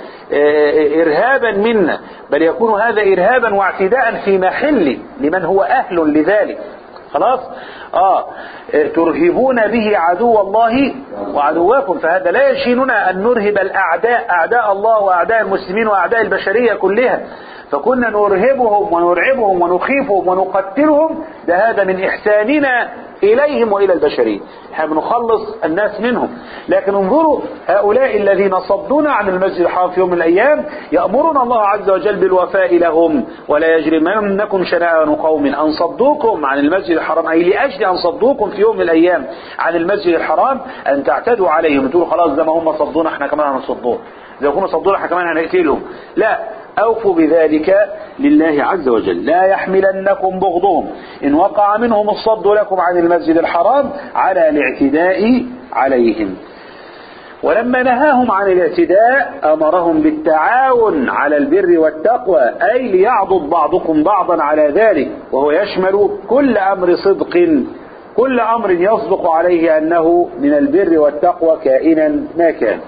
إرهابا منا بل يكون هذا إرهابا واعتداء في محل لمن هو أهل لذلك خلاص آه ترهبون به عدو الله وعدواكم فهذا لا يشيننا أن نرهب الأعداء أعداء الله وأعداء المسلمين وأعداء البشرية كلها فكنا نرهبهم ونرعبهم ونخيفهم ونقتلهم ده هذا من إحساننا إليهم وإلى البشرية احنا بنخلص الناس منهم لكن انظروا هؤلاء الذين صدونا عن المسجد الحرام في يوم من الأيام يأمرنا الله عز وجل بالوفاء لهم ولا يجرمنكم شنآن قوم أن صدوكم عن المسجد الحرام أي لأجل أن صدوكم في يوم من الأيام عن المسجد الحرام أن تعتدوا عليهم تقولوا خلاص زي ما هم صدونا احنا كمان هنصدوهم زي ما كانوا صدونا احنا كمان هنقتلهم لا أوفوا بذلك لله عز وجل لا يحملنكم بغضهم إن وقع منهم الصد لكم عن المسجد الحرام على الاعتداء عليهم ولما نهاهم عن الاعتداء أمرهم بالتعاون على البر والتقوى أي ليعضد بعضكم بعضا على ذلك وهو يشمل كل أمر صدق كل أمر يصدق عليه أنه من البر والتقوى كائنا ما كان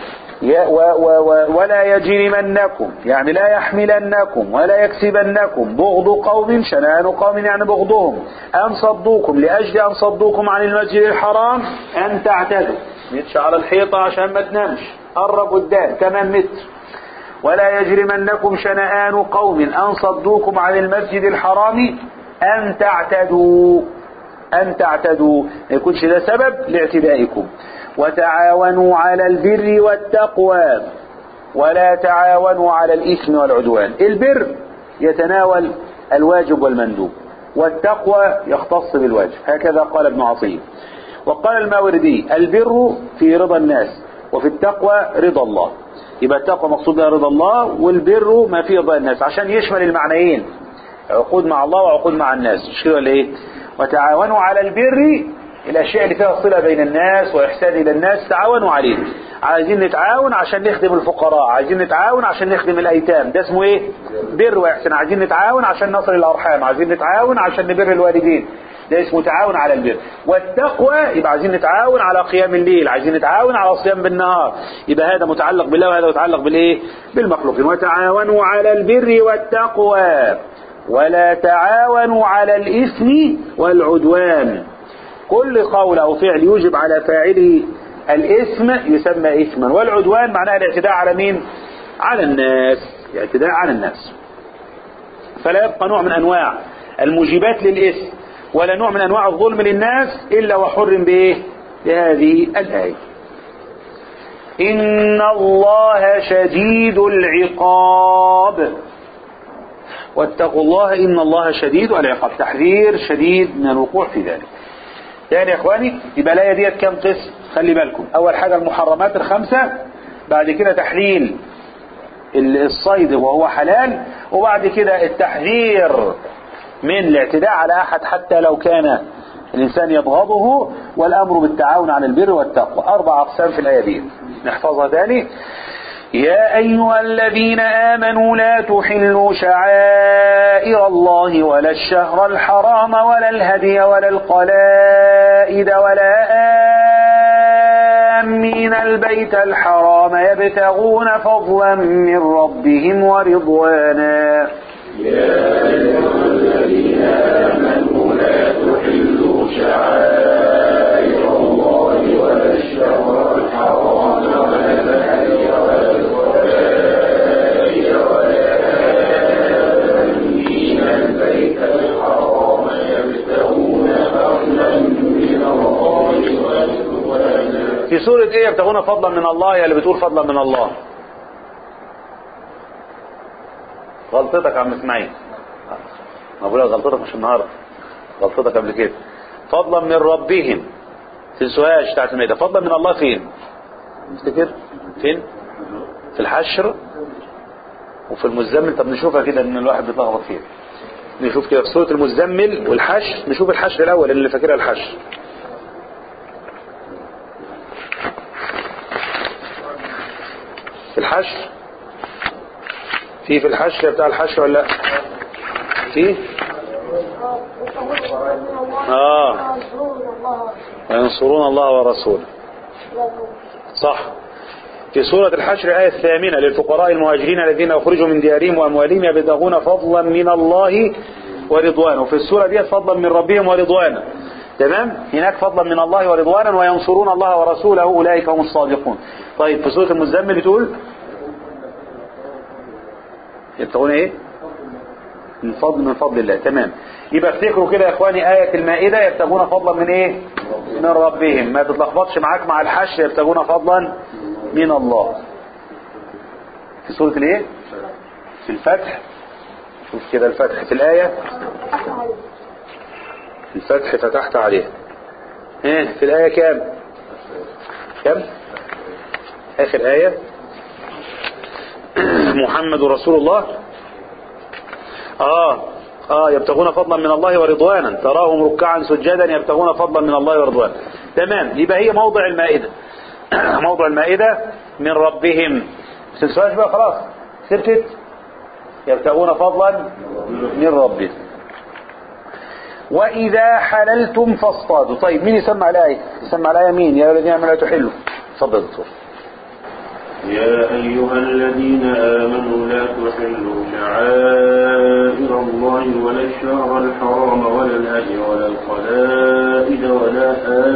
و و ولا يجرمنكم يعني لا يحملنكم ولا يكسبنكم بغض قوم شنان قوم يعني بغضهم أن صدوكم لأجل أن صدوكم عن المسجد الحرام أن تعتدوا متش على الحيطة عشان ما تنامش قرب قدام كمان متر ولا يجرمنكم شنآن قوم أن صدوكم عن المسجد الحرام أن تعتدوا أن تعتدوا ما يكونش ده سبب لاعتدائكم وتعاونوا على البر والتقوى ولا تعاونوا على الإثم والعدوان البر يتناول الواجب والمندوب والتقوى يختص بالواجب هكذا قال ابن عطية وقال الماوردي البر في رضا الناس وفي التقوى رضا الله يبقى التقوى مقصود بها رضا الله والبر ما في رضا الناس عشان يشمل المعنيين عقود مع الله وعقود مع الناس مش كده ولا ايه وتعاونوا على البر الاشياء اللي فيها صله بين الناس واحسان الى الناس تعاونوا عليه عايزين نتعاون عشان نخدم الفقراء عايزين نتعاون عشان نخدم الايتام ده اسمه ايه بر واحسان عايزين نتعاون عشان نصل الارحام عايزين نتعاون عشان نبر الوالدين ده اسمه تعاون على البر والتقوى يبقى عايزين نتعاون على قيام الليل عايزين نتعاون على الصيام بالنهار يبقى هذا متعلق بالله وهذا متعلق بالايه بالمخلوقين وتعاونوا على البر والتقوى ولا تعاونوا على الاثم والعدوان كل قول او فعل يوجب على فاعله الاسم يسمى اثما والعدوان معناها الاعتداء على مين على الناس اعتداء على الناس فلا يبقى نوع من أنواع الموجبات للإثم ولا نوع من أنواع الظلم للناس إلا وحرم بإيه بهذه الآية إن الله شديد العقاب واتقوا الله إن الله شديد العقاب تحذير شديد من الوقوع في ذلك يعني يا إخواني يبقى الآية ديت كام قسم خلي بالكم أول حاجة المحرمات الخمسة بعد كده تحليل الصيد وهو حلال وبعد كده التحذير من الاعتداء على أحد حتى لو كان الإنسان يبغضه والأمر بالتعاون على البر والتقوى أربع أقسام في الآية دي نحفظها تاني يا أيها الذين آمنوا لا تحلوا شعائر الله ولا الشهر الحرام ولا الهدي ولا القلائد ولا آمين البيت الحرام يبتغون فضلا من ربهم ورضوانا يا أيها الذين آمنوا لا تحلوا شعائر الله ولا الشهر الحرام ولا الهدي ولا القلائد ولا آمين البيت الحرام يبتغون فضلا من الله ورضوانا في سورة ايه يبتغون فضلا من الله يا اللي بتقول فضلا من الله غلطتك يا عم اسماعيل ما بقول لك غلطتك مش النهارده غلطتك قبل كده فضلا من ربهم تنسوهاش بتاعت الميدة فضلا من الله فين تفتكر فين في الحشر وفي المزمل طب نشوفها كده ان الواحد بيتلخبط فيها نشوف كده في سورة المزمل والحشر نشوف الحشر الاول اللي فاكرها الحشر في الحشر في في الحشر بتاع الحشر ولا لا في اه وينصرون الله ورسوله صح في سورة الحشر آية الثامنة للفقراء المهاجرين الذين أخرجوا من ديارهم وأموالهم يبتغون فضلا من الله ورضوانا وفي السورة دي فضلا من ربهم ورضوانا تمام هناك فضلا من الله ورضوانا وينصرون الله ورسوله أولئك هم الصادقون طيب في سورة المزمل بتقول يبتغون ايه من فضل من فضل الله تمام يبقى افتكروا كده يا اخواني آية المائدة يبتغون فضلا من ايه من ربهم ما تتلخبطش معاك مع الحشر يبتغون فضلا من الله في سورة الايه في الفتح شوف كده الفتح في الآية في الفتح فتحت عليه ايه في الآية كام كام آخر آية محمد رسول الله اه اه يبتغون فضلا من الله ورضوانا تراهم ركعا سجدا يبتغون فضلا من الله ورضوانا تمام يبقى هي موضع المائدة موضع المائدة من ربهم تنساش بقى خلاص سرتت يبتغون فضلا من ربهم وإذا حللتم فاصطادوا طيب مين يسمع الآية يسمع الآية مين يا الذين آمنوا لا تحلوا اتفضل يا دكتور يا أيها الذين آمنوا لا تحلوا شعائر الله ولا الشهر الحرام ولا الهدي ولا القلائد ولا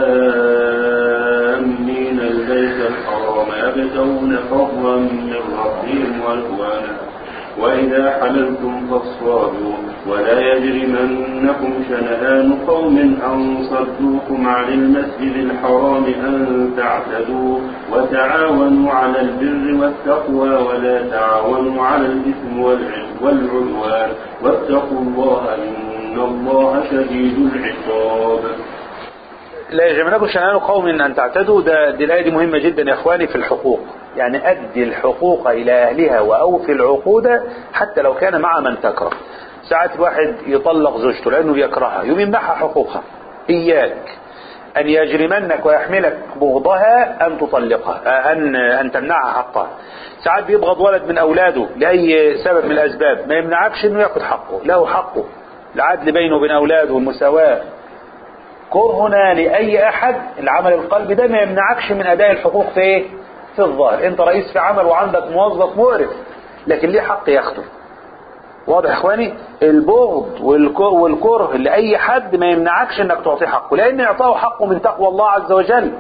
آمين البيت الحرام يبتغون فضلا من ربهم ورضوانا وإذا حللتم فاصطادوا ولا يجرمنكم شنآن قوم أن صدوكم عن المسجد الحرام أن تعتدوا وتعاونوا على البر والتقوى ولا تعاونوا على الإثم والع- والعدوان واتقوا الله إن الله شديد العقاب لا يجرمنكم شنآن قوم أن تعتدوا ده دي الآية دي مهمة جدا يا إخواني في الحقوق يعني أدي الحقوق إلى أهلها وأوفي العقود حتى لو كان مع من تكره ساعات الواحد يطلق زوجته لأنه بيكرهها يوم يمنحها حقوقها إياك أن يجرمنك ويحملك بغضها أن تطلقها أن أن تمنعها حقها ساعات بيبغض ولد من أولاده لأي سبب من الأسباب ما يمنعكش إنه ياخد حقه له حقه العدل بينه وبين أولاده والمساواة كرهنا لأي أحد العمل القلبي ده ما يمنعكش من أداء الحقوق في إيه؟ في الظاهر أنت رئيس في عمل وعندك موظف مقرف لكن ليه حق ياخده واضح يا اخواني البغض والك- والكره لأي حد ما يمنعكش انك تعطيه حقه لأن إعطاه حقه من تقوى الله عز وجل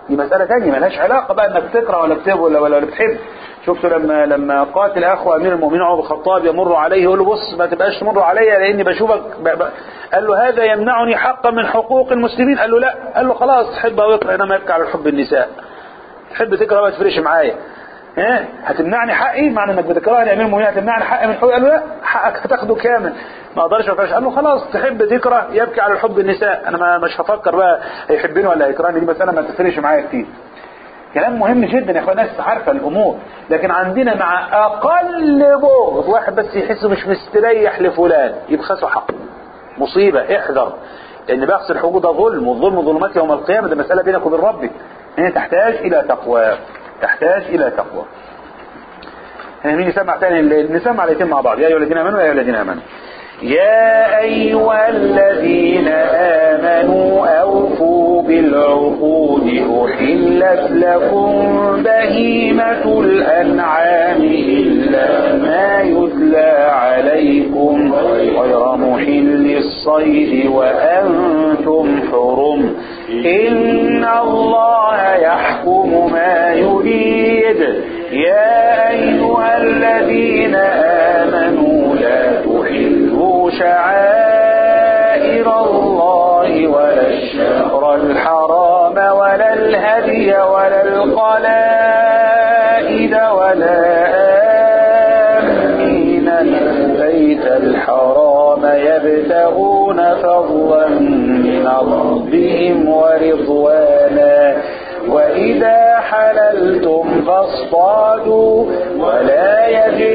دي مسألة تانية ملهاش علاقة بقى انك تكره ولا بتب ولا ولا بتحب شفتوا لما لما قاتل اخو امير المؤمنين عمر بن الخطاب يمر عليه يقول له بص ما تبقاش تمر عليا لاني بشوفك ب... ب... قال له هذا يمنعني حقا من حقوق المسلمين قال له لا قال له خلاص تحب او يكره انما يبكي على حب النساء تحب تكره ما تفرقش معايا ها هتمنعني حقي معنى انك بتكرهني يا امير المؤمنين هتمنعني حقي من حقوقي قال له لا حقك هتاخده كامل ما اقدرش ما قال له خلاص تحب تكره يبكي على حب النساء انا ما مش هفكر بقى هيحبني ولا هيكرهني دي مساله ما تفرقش معايا كتير كلام مهم جدا يا اخوان الناس عارفه الامور لكن عندنا مع اقل بغض واحد بس يحس مش مستريح لفلان يبخسه حقه مصيبه احذر لان بخس الحقوق ده ظلم والظلم ظلمات يوم القيامه ده مساله بينك وبين ربك هي تحتاج الى تقوى تحتاج الى تقوى مين يسمع تاني نسمع الايتين مع بعض يا ايها الذين امنوا يا ايها الذين امنوا يا أيها الذين آمنوا أوفوا بالعقود أحلت لكم بهيمة الأنعام إلا ما يتلى عليكم غير محل الصيد وأنتم حرم إن الله يحكم ما يريد يا أيها الذين آمنوا لا تحلوا شعائر الله ولا الشهر الحرام ولا الهدي ولا القلائد ولا آمين البيت الحرام يبتغون فضلا من ربهم ورضوانا وإذا حللتم فاصطادوا ولا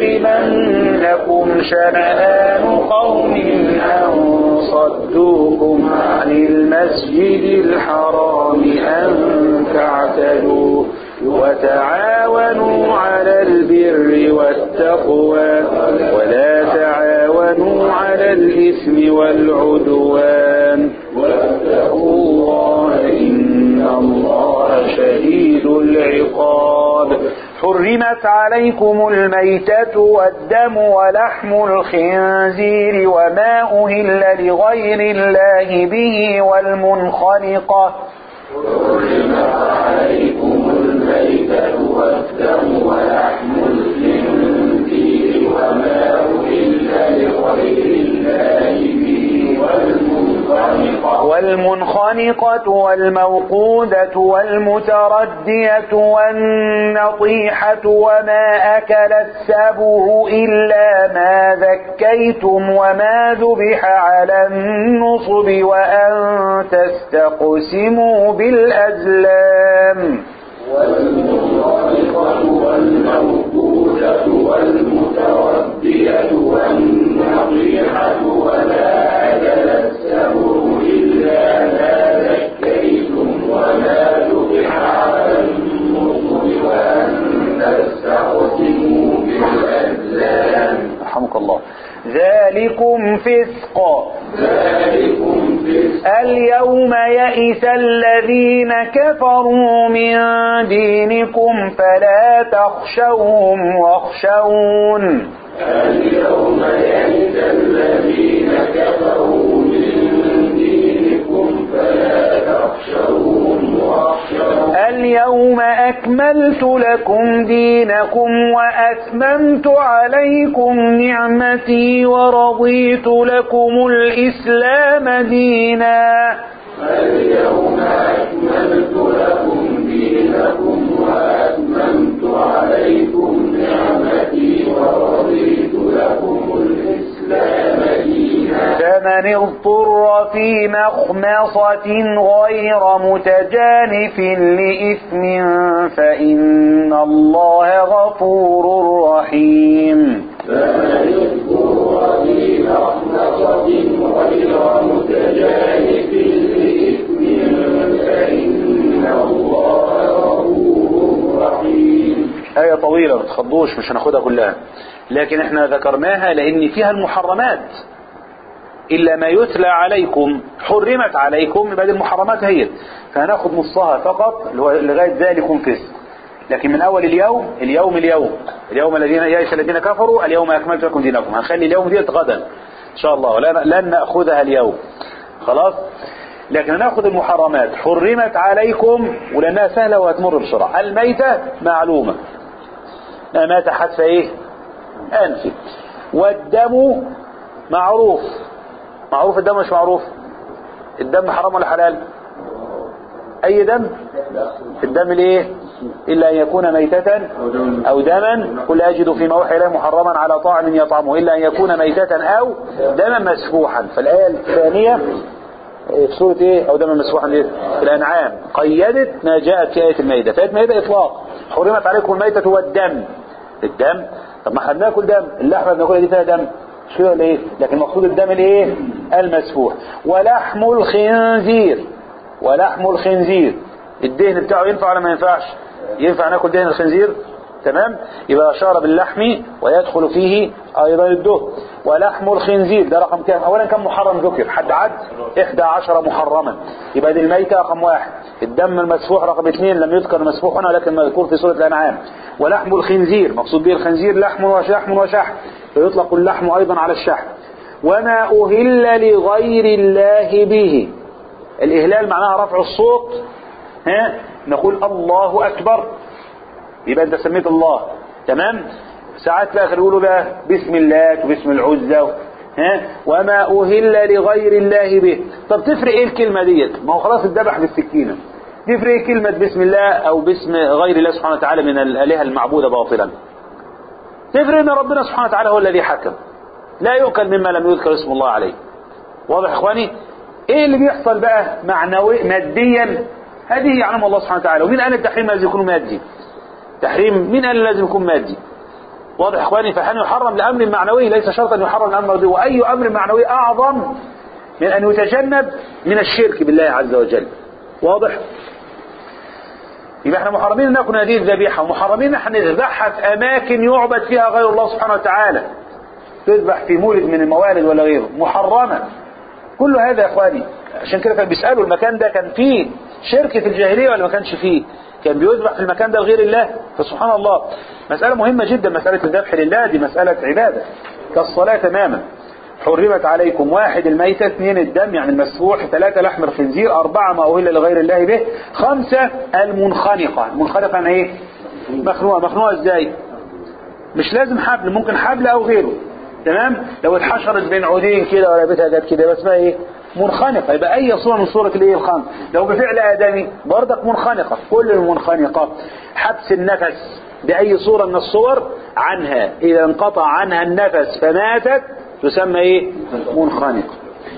يجرمنكم شنآن قوم أن صدوكم عن المسجد الحرام أن تعتدوا وتعاونوا على البر والتقوى ولا تعاونوا على الإثم والعدوان واتقوا الله إن الله شديد العقاب حرمت عليكم الميتة والدم ولحم الخنزير وما أهل لغير الله به والمنخنقة حرمت عليكم الميتة والدم ولحم الخنزير وما أهل لغير الله به والمنخنقة والمنخنقة والموقودة والمتردية والنطيحة وما أكل السبع إلا ما ذكيتم وما ذبح على النصب وأن تستقسموا بالأزلام والمنخنقة والموقودة والمتردية والنطيحة وما أكل السبع إلا ما ذكيتم وما ذبح على النصب وأن تستقسموا بالأزلام رحمك الله ذلكم فسق ذلكم فسق اليوم يئس الذين كفروا من دينكم فلا تخشوهم واخشون اليوم يئس الذين كفروا من دينكم فلا تخشوهم واخشون اليوم أكملت لكم دينكم وأتممت عليكم نعمتي ورضيت لكم الإسلام دينا اليوم أكملت لكم دينكم وأتممت عليكم نعمتي ورضيت لكم الإسلام دينا فمن اضطر في مخمصة غير متجانف لإثم فإن الله غفور رحيم فمن اضطر في مخمصة غير متجانف لإثم فإن الله غفور رحيم آية طويلة ما تخضوش مش هناخدها كلها لكن احنا ذكرناها لأن فيها المحرمات إلا ما يتلى عليكم حرمت عليكم يبقى دي المحرمات هي فهناخد نصها فقط اللي هو لغاية ذلكم فسق لكن من أول اليوم اليوم اليوم اليوم الذين يئس الذين كفروا اليوم أكملت لكم دينكم هنخلي اليوم ديت غدا إن شاء الله لن, لن نأخذها اليوم خلاص لكن هناخد المحرمات حرمت عليكم ولانها سهله وهتمر بسرعه الميته معلومه ما مات حتف ايه انف والدم معروف معروف الدم مش معروف الدم حرام ولا حلال اي دم الدم الايه الا ان يكون ميتة او دما قل اجد فيما اوحي اليه محرما على طاعم يطعمه الا ان يكون ميتة او دما مسفوحا فالايه الثانيه في سورة ايه او دما مسفوحا ايه في الانعام قيدت ما جاءت في ايه الميتة فايه الميتة اطلاق حرمت عليكم الميتة والدم الدم طب ما احنا بناكل دم اللحمه بناكلها دي فيها دم مش كده ولا ايه لكن المقصود الدم الايه المسفوح ولحم الخنزير ولحم الخنزير الدهن بتاعه ينفع ولا ما ينفعش ينفع ناكل دهن الخنزير تمام يبقى اشار باللحم ويدخل فيه ايضا الدهن ولحم الخنزير ده رقم كام اولا كم محرم ذكر حد عد 11 محرما يبقى دي الميتة رقم واحد الدم المسفوح رقم اثنين لم يذكر المسفوح هنا لكن مذكور في سورة الانعام ولحم الخنزير مقصود به الخنزير لحم وشحم وشحم فيطلق اللحم ايضا على الشحم وما اهل لغير الله به الاهلال معناها رفع الصوت ها نقول الله اكبر يبقى انت سميت الله تمام ساعات بقى يقولوا بقى بسم الله وباسم العزة ها وما أهل لغير الله به طب تفرق ايه الكلمة ديت ما هو خلاص اتذبح بالسكينة تفرق ايه كلمة بسم الله او باسم غير الله سبحانه وتعالى من الآلهة المعبودة باطلا تفرق ان ربنا سبحانه وتعالى هو الذي حكم لا يؤكل مما لم يذكر اسم الله عليه واضح اخواني ايه اللي بيحصل بقى معنوي ماديا هذه يعلم الله سبحانه وتعالى ومين قال التحريم لازم يكون مادي تحريم مين قال لازم يكون مادي واضح اخواني فحين يحرم لامر معنوي ليس شرطا يحرم لامر مادي واي امر معنوي اعظم من ان يتجنب من الشرك بالله عز وجل واضح يبقى احنا محرمين ان ناكل هذه الذبيحه ومحرمين ان نذبحها في اماكن يعبد فيها غير الله سبحانه وتعالى تذبح في مولد من الموالد ولا غيره محرمه كل هذا يا اخواني عشان كده كانوا بيسالوا المكان ده كان فيه شرك في الجاهليه ولا ما كانش فيه كان بيذبح في المكان ده لغير الله فسبحان الله مسألة مهمة جدا مسألة الذبح لله دي مسألة عبادة كالصلاة تماما حرمت عليكم واحد الميتة اثنين الدم يعني المسفوح ثلاثة لحم الخنزير أربعة ما أهل لغير الله به خمسة المنخنقة المنخنقة يعني إيه مخنوقة مخنوقة إزاي مش لازم حبل ممكن حبل أو غيره تمام لو اتحشرت بين عودين كده ولا بيتها جت كده بس ما ايه منخنقة يبقى اي صورة من صورة الايه الخنق لو بفعل ادمي برضك منخنقة كل المنخنقة حبس النفس باي صورة من الصور عنها اذا انقطع عنها النفس فماتت تسمى ايه منخنقة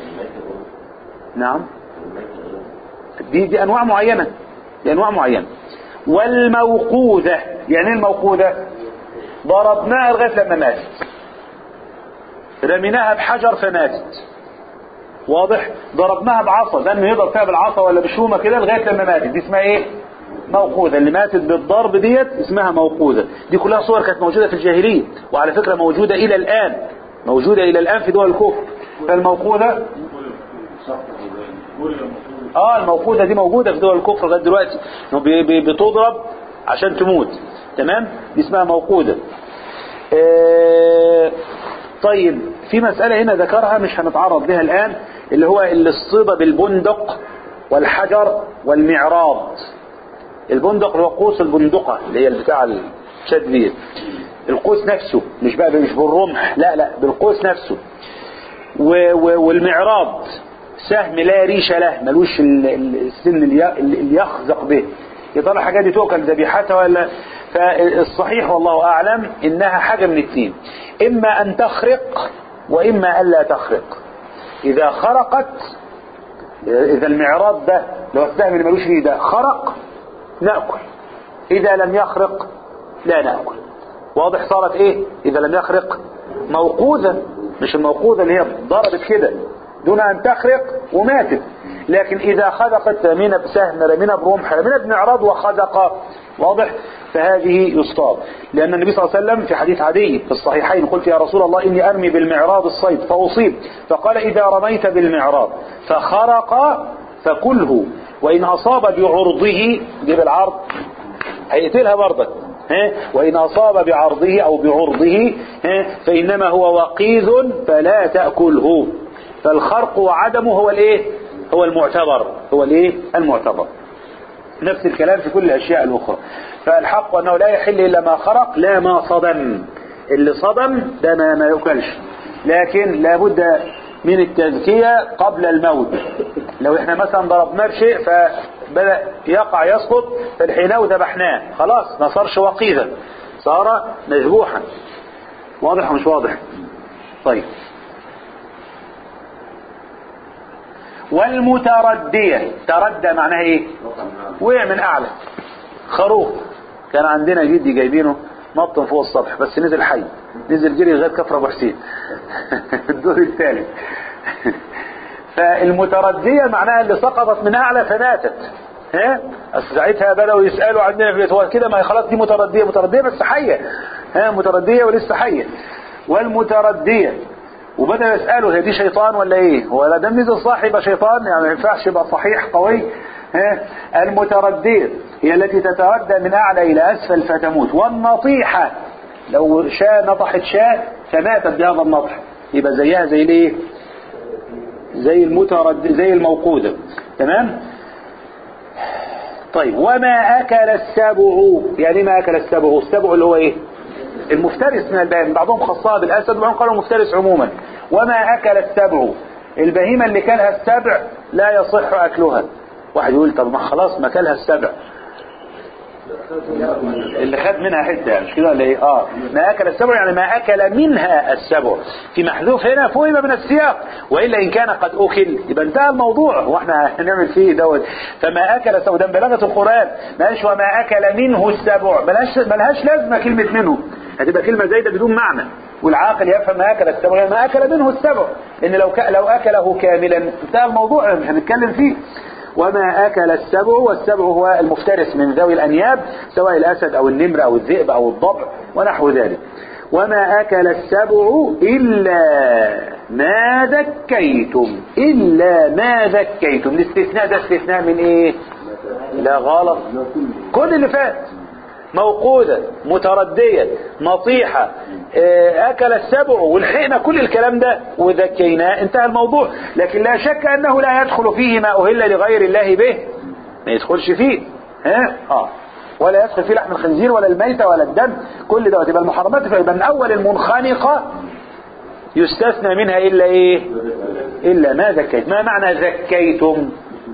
نعم دي دي انواع معينة دي انواع معينة والموقوذة يعني ايه الموقوذة ضربناها لغاية لما ماتت رميناها بحجر فماتت واضح ضربناها بعصا ده انه يضرب فيها بالعصا ولا بشومه كده لغايه لما ماتت دي اسمها ايه موقوذه اللي ماتت بالضرب ديت اسمها موقوذه دي كلها صور كانت موجوده في الجاهليه وعلى فكره موجوده الى الان موجوده الى الان في دول الكفر فالموقوذه اه الموقوذه دي موجوده في دول الكفر لغايه دلوقتي بتضرب عشان تموت تمام دي اسمها موقوذه آه طيب في مسألة هنا ذكرها مش هنتعرض لها الآن اللي هو الاصطيبة بالبندق والحجر والمعراض البندق اللي هو قوس البندقة اللي هي بتاع الشد دي القوس نفسه مش بقى مش بالرمح لا لا بالقوس نفسه و و والمعراض سهم لا ريش له ملوش السن اللي يخزق به يا ترى الحاجات دي تؤكل ذبيحتها ولا فالصحيح والله أعلم إنها حاجة من الاثنين إما أن تخرق وإما ألا تخرق إذا خرقت إذا المعراض ده لو السهم اللي ملوش فيه ده خرق نأكل إذا لم يخرق لا نأكل واضح صارت إيه إذا لم يخرق موقوذة مش الموقوذة اللي هي ضربت كده دون أن تخرق وماتت لكن إذا خذقت رمينا بسهم رمينا برمح رمينا بمعراض وخذق واضح فهذه يصطاد لأن النبي صلى الله عليه وسلم في حديث عدي في الصحيحين قلت يا رسول الله إني أرمي بالمعراض الصيد فأصيب فقال إذا رميت بالمعراض فخرق فكله وإن أصاب بعرضه دي بالعرض هيقتلها برضك ها وإن أصاب بعرضه أو بعرضه ها فإنما هو وقيذ فلا تأكله فالخرق وعدمه هو الايه هو المعتبر هو الايه المعتبر نفس الكلام في كل الاشياء الاخرى فالحق انه لا يحل الا ما خرق لا ما صدم اللي صدم ده ما, ما يؤكلش لكن لابد من التزكية قبل الموت لو احنا مثلا ضربناه بشيء فبدأ يقع يسقط فالحينه ذبحناه خلاص ما صارش وقيدا صار مذبوحا واضح ومش واضح طيب والمتردية تردى معناها ايه وقع من اعلى خروف كان عندنا جدي جايبينه نط من فوق السطح بس نزل حي نزل جري لغايه كفر ابو حسين الدور الثالث فالمتردية معناها اللي سقطت من اعلى فماتت ها ساعتها بدأوا يسألوا عندنا في البيت هو كده ما خلاص دي متردية متردية بس حية ها متردية ولسه حية والمتردية وبدأ يسألوا هي دي شيطان ولا ايه ولا ده نزل صاحب شيطان يعني ما ينفعش يبقى صحيح قوي ها المتردية هي التي تتردى من اعلى الى اسفل فتموت والنطيحة لو شاة نطحت شاة فماتت بهذا النطح يبقى زيها زي الايه زي المترد زي الموقودة تمام طيب وما اكل السبع يعني ما اكل السبع السبع اللي هو ايه المفترس من البهائم بعضهم خصها بالاسد وبعضهم قالوا المفترس عموما وما اكل السبع البهيمه اللي كلها السبع لا يصح اكلها واحد يقول طب ما خلاص ما كلها السبع اللي خد منها حته يعني مش كده ولا ايه اه ما اكل السبع يعني ما اكل منها السبع في محذوف هنا فهم من السياق والا ان كان قد اكل يبقى انتهى الموضوع واحنا هنعمل فيه دوت فما اكل السبع ده بلاغه القران ماشي وما اكل منه السبع ملهاش ملهاش لازمه كلمه منه هتبقى كلمه زايده بدون معنى والعاقل يفهم ما اكل السبع يعني ما اكل منه السبع ان لو ك... لو اكله كاملا انتهى الموضوع مش هنتكلم فيه وما أكل السبع والسبع هو المفترس من ذوي الأنياب سواء الأسد أو النمر أو الذئب أو الضبع ونحو ذلك وما أكل السبع إلا ما ذكيتم إلا ما ذكيتم الاستثناء ده استثناء من إيه لا غلط كل اللي فات موقودة متردية نطيحة أكل السبع والحقنا كل الكلام ده وذكيناه انتهى الموضوع لكن لا شك أنه لا يدخل فيه ما أهل لغير الله به ما يدخلش فيه ها آه. ولا يدخل فيه لحم الخنزير ولا الميتة ولا الدم كل ده تبقى المحرمات فيبقى من أول المنخنقة يستثنى منها إلا إيه إلا ما ذكيت ما معنى ذكيتم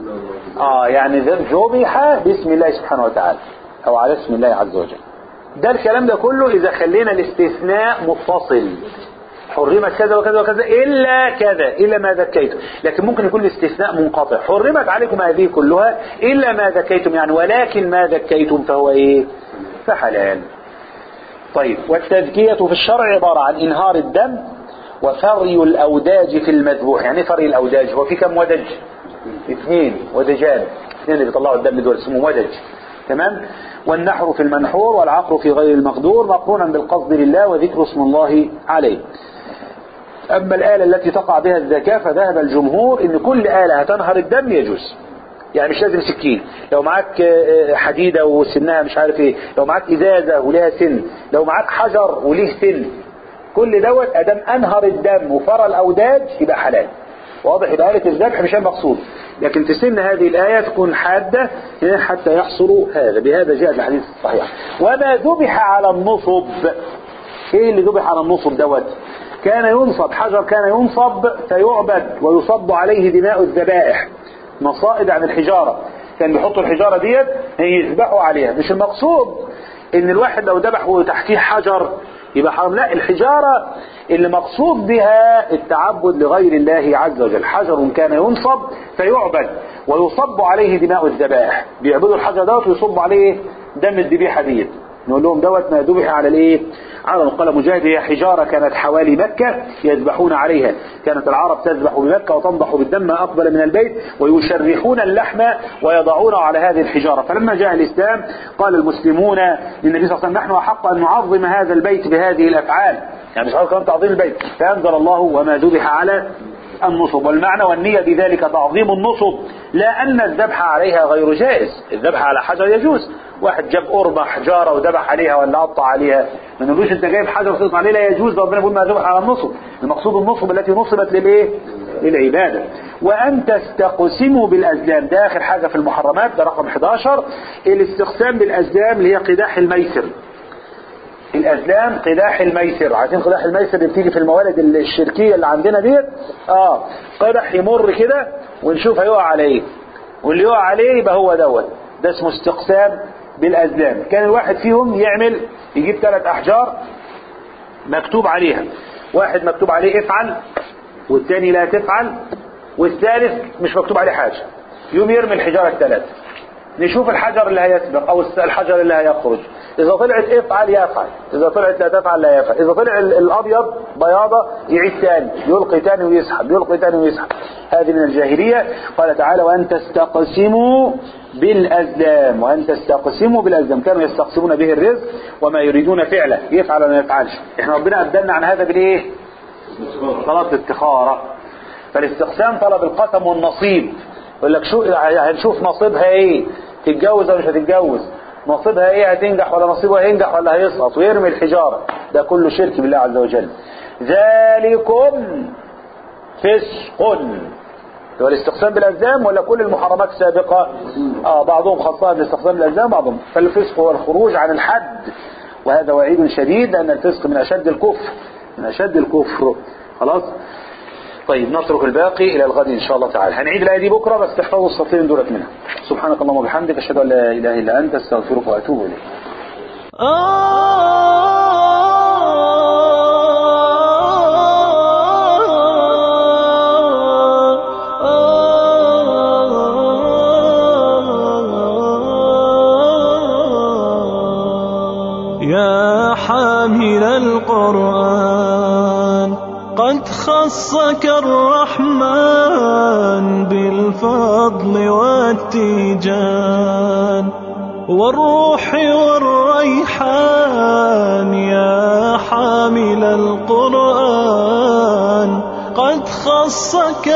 آه يعني ذبح باسم الله سبحانه وتعالى او على اسم الله عز وجل ده الكلام ده كله اذا خلينا الاستثناء متصل حرمت كذا وكذا وكذا الا كذا الا ما ذكيتم لكن ممكن يكون الاستثناء منقطع حرمت عليكم هذه كلها الا ما ذكيتم يعني ولكن ما ذكيتم فهو ايه فحلال طيب والتذكية في الشرع عبارة عن انهار الدم وفري الاوداج في المذبوح يعني فري الاوداج هو في كم ودج اثنين ودجان اثنين اللي بيطلعوا الدم دول اسمه ودج تمام والنحر في المنحور والعقر في غير المقدور مقرونا بالقصد لله وذكر اسم الله عليه أما الآلة التي تقع بها الزكاة فذهب الجمهور إن كل آلة هتنهر الدم يجوز يعني مش لازم سكين لو معاك حديدة وسنها مش عارف ايه لو معاك إزازة ولها سن لو معاك حجر وليه سن كل دوت أدام أنهر الدم وفرى الأوداج يبقى حلال واضح يبقى آلة الذبح مش المقصود لكن تسن هذه الآية تكون حادة حتى يحصل هذا بهذا جاء الحديث الصحيح وما ذبح على النصب ايه اللي ذبح على النصب دوت كان ينصب حجر كان ينصب فيعبد ويصب عليه دماء الذبائح مصائد عن الحجارة كان بيحطوا الحجارة ديت يذبحوا عليها مش المقصود ان الواحد لو ذبح وتحتيه حجر يبقى حرام لا الحجارة اللي مقصود بها التعبد لغير الله عز وجل حجر كان ينصب فيعبد ويصب عليه دماء الذبائح بيعبدوا الحجر دوت ويصب عليه دم الذبيحة ديت نقول لهم دوت ما ذبح على الايه على قال مجاهد هي حجارة كانت حوالي مكة يذبحون عليها كانت العرب تذبح بمكة وتنضح بالدم ما أقبل من البيت ويشرحون اللحم ويضعونه على هذه الحجارة فلما جاء الإسلام قال المسلمون للنبي صلى الله عليه وسلم نحن أحق أن نعظم هذا البيت بهذه الأفعال يعني مش عارف كمان تعظيم البيت فأنزل الله وما ذبح على النصب والمعنى والنية بذلك تعظيم النصب لا أن الذبح عليها غير جائز الذبح على حجر يجوز واحد جاب قربة حجارة وذبح عليها ولا قطع عليها ما نقولوش انت جايب حجر وتقطع عليه لا يجوز ربنا يقول ما ذبح على النصب المقصود النصب التي نصبت للايه للعبادة وأن تستقسموا بالأزلام ده آخر حاجة في المحرمات ده رقم 11 الاستقسام بالأزلام اللي هي قداح الميسر الأزلام قداح الميسر عارفين قداح الميسر اللي بتيجي في الموالد الشركية اللي عندنا ديت اه قدح يمر كده ونشوف هيقع على ايه واللي يقع عليه يبقى هو دوت ده اسمه استقسام بالأزلام كان الواحد فيهم يعمل يجيب ثلاث أحجار مكتوب عليها واحد مكتوب عليه افعل والثاني لا تفعل والثالث مش مكتوب عليه حاجة يوم يرمي الحجارة الثلاث نشوف الحجر اللي هيسبق او الحجر اللي هيخرج اذا طلعت افعل يفعل اذا طلعت لا تفعل لا يفعل اذا طلع ال- الابيض بياضة يعيد ثاني يلقي ثاني ويسحب يلقي ثاني ويسحب هذه من الجاهلية قال تعالى وان تستقسموا بالازلام وان تستقسموا بالازلام كانوا يستقسمون به الرزق وما يريدون فعله يفعل ولا ما يفعلش احنا ربنا ابدلنا عن هذا بالايه طلب الاستخارة فالاستقسام طلب القسم والنصيب يقول لك شو هنشوف نصيبها ايه تتجوز ولا مش هتتجوز نصيبها ايه هتنجح ولا نصيبها هينجح ولا هيسقط ويرمي الحجارة ده كله شرك بالله عز وجل ذلكم فسق هو الاستقسام بالأزلام ولا كل المحرمات السابقة آه بعضهم خاصة بالاستقسام بالأزلام بعضهم فالفسق هو الخروج عن الحد وهذا وعيد شديد لأن الفسق من أشد الكفر من أشد الكفر خلاص طيب نترك الباقي إلى الغد إن شاء الله تعالى هنعيد الآية دي بكرة بس تحفظوا السطرين دولت منها سبحانك اللهم وبحمدك أشهد أن لا إله إلا أنت أستغفرك وأتوب إليك يا حامل القرآن قد خصك الرحمن بالفضل والتيجان والروح والريحان يا حامل القرآن قد خصك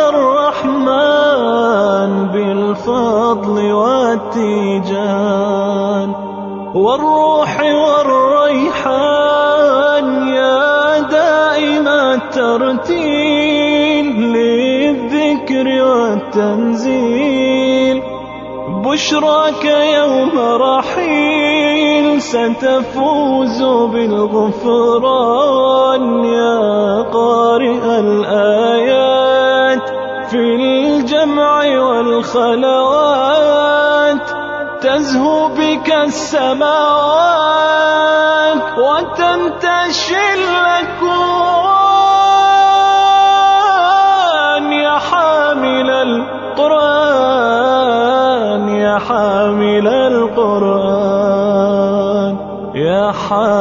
الرحمن بالفضل والتيجان والروح والريحان يا دائم الترتيل للذكر والتنزيل بشراك يوم رحيل ستفوز بالغفران يا قارئ الآيات في الجمع والخلوات تزهو بك السماوات وتنتشي الأكوان يا حامل القرآن يا حامل القرآن يا حامل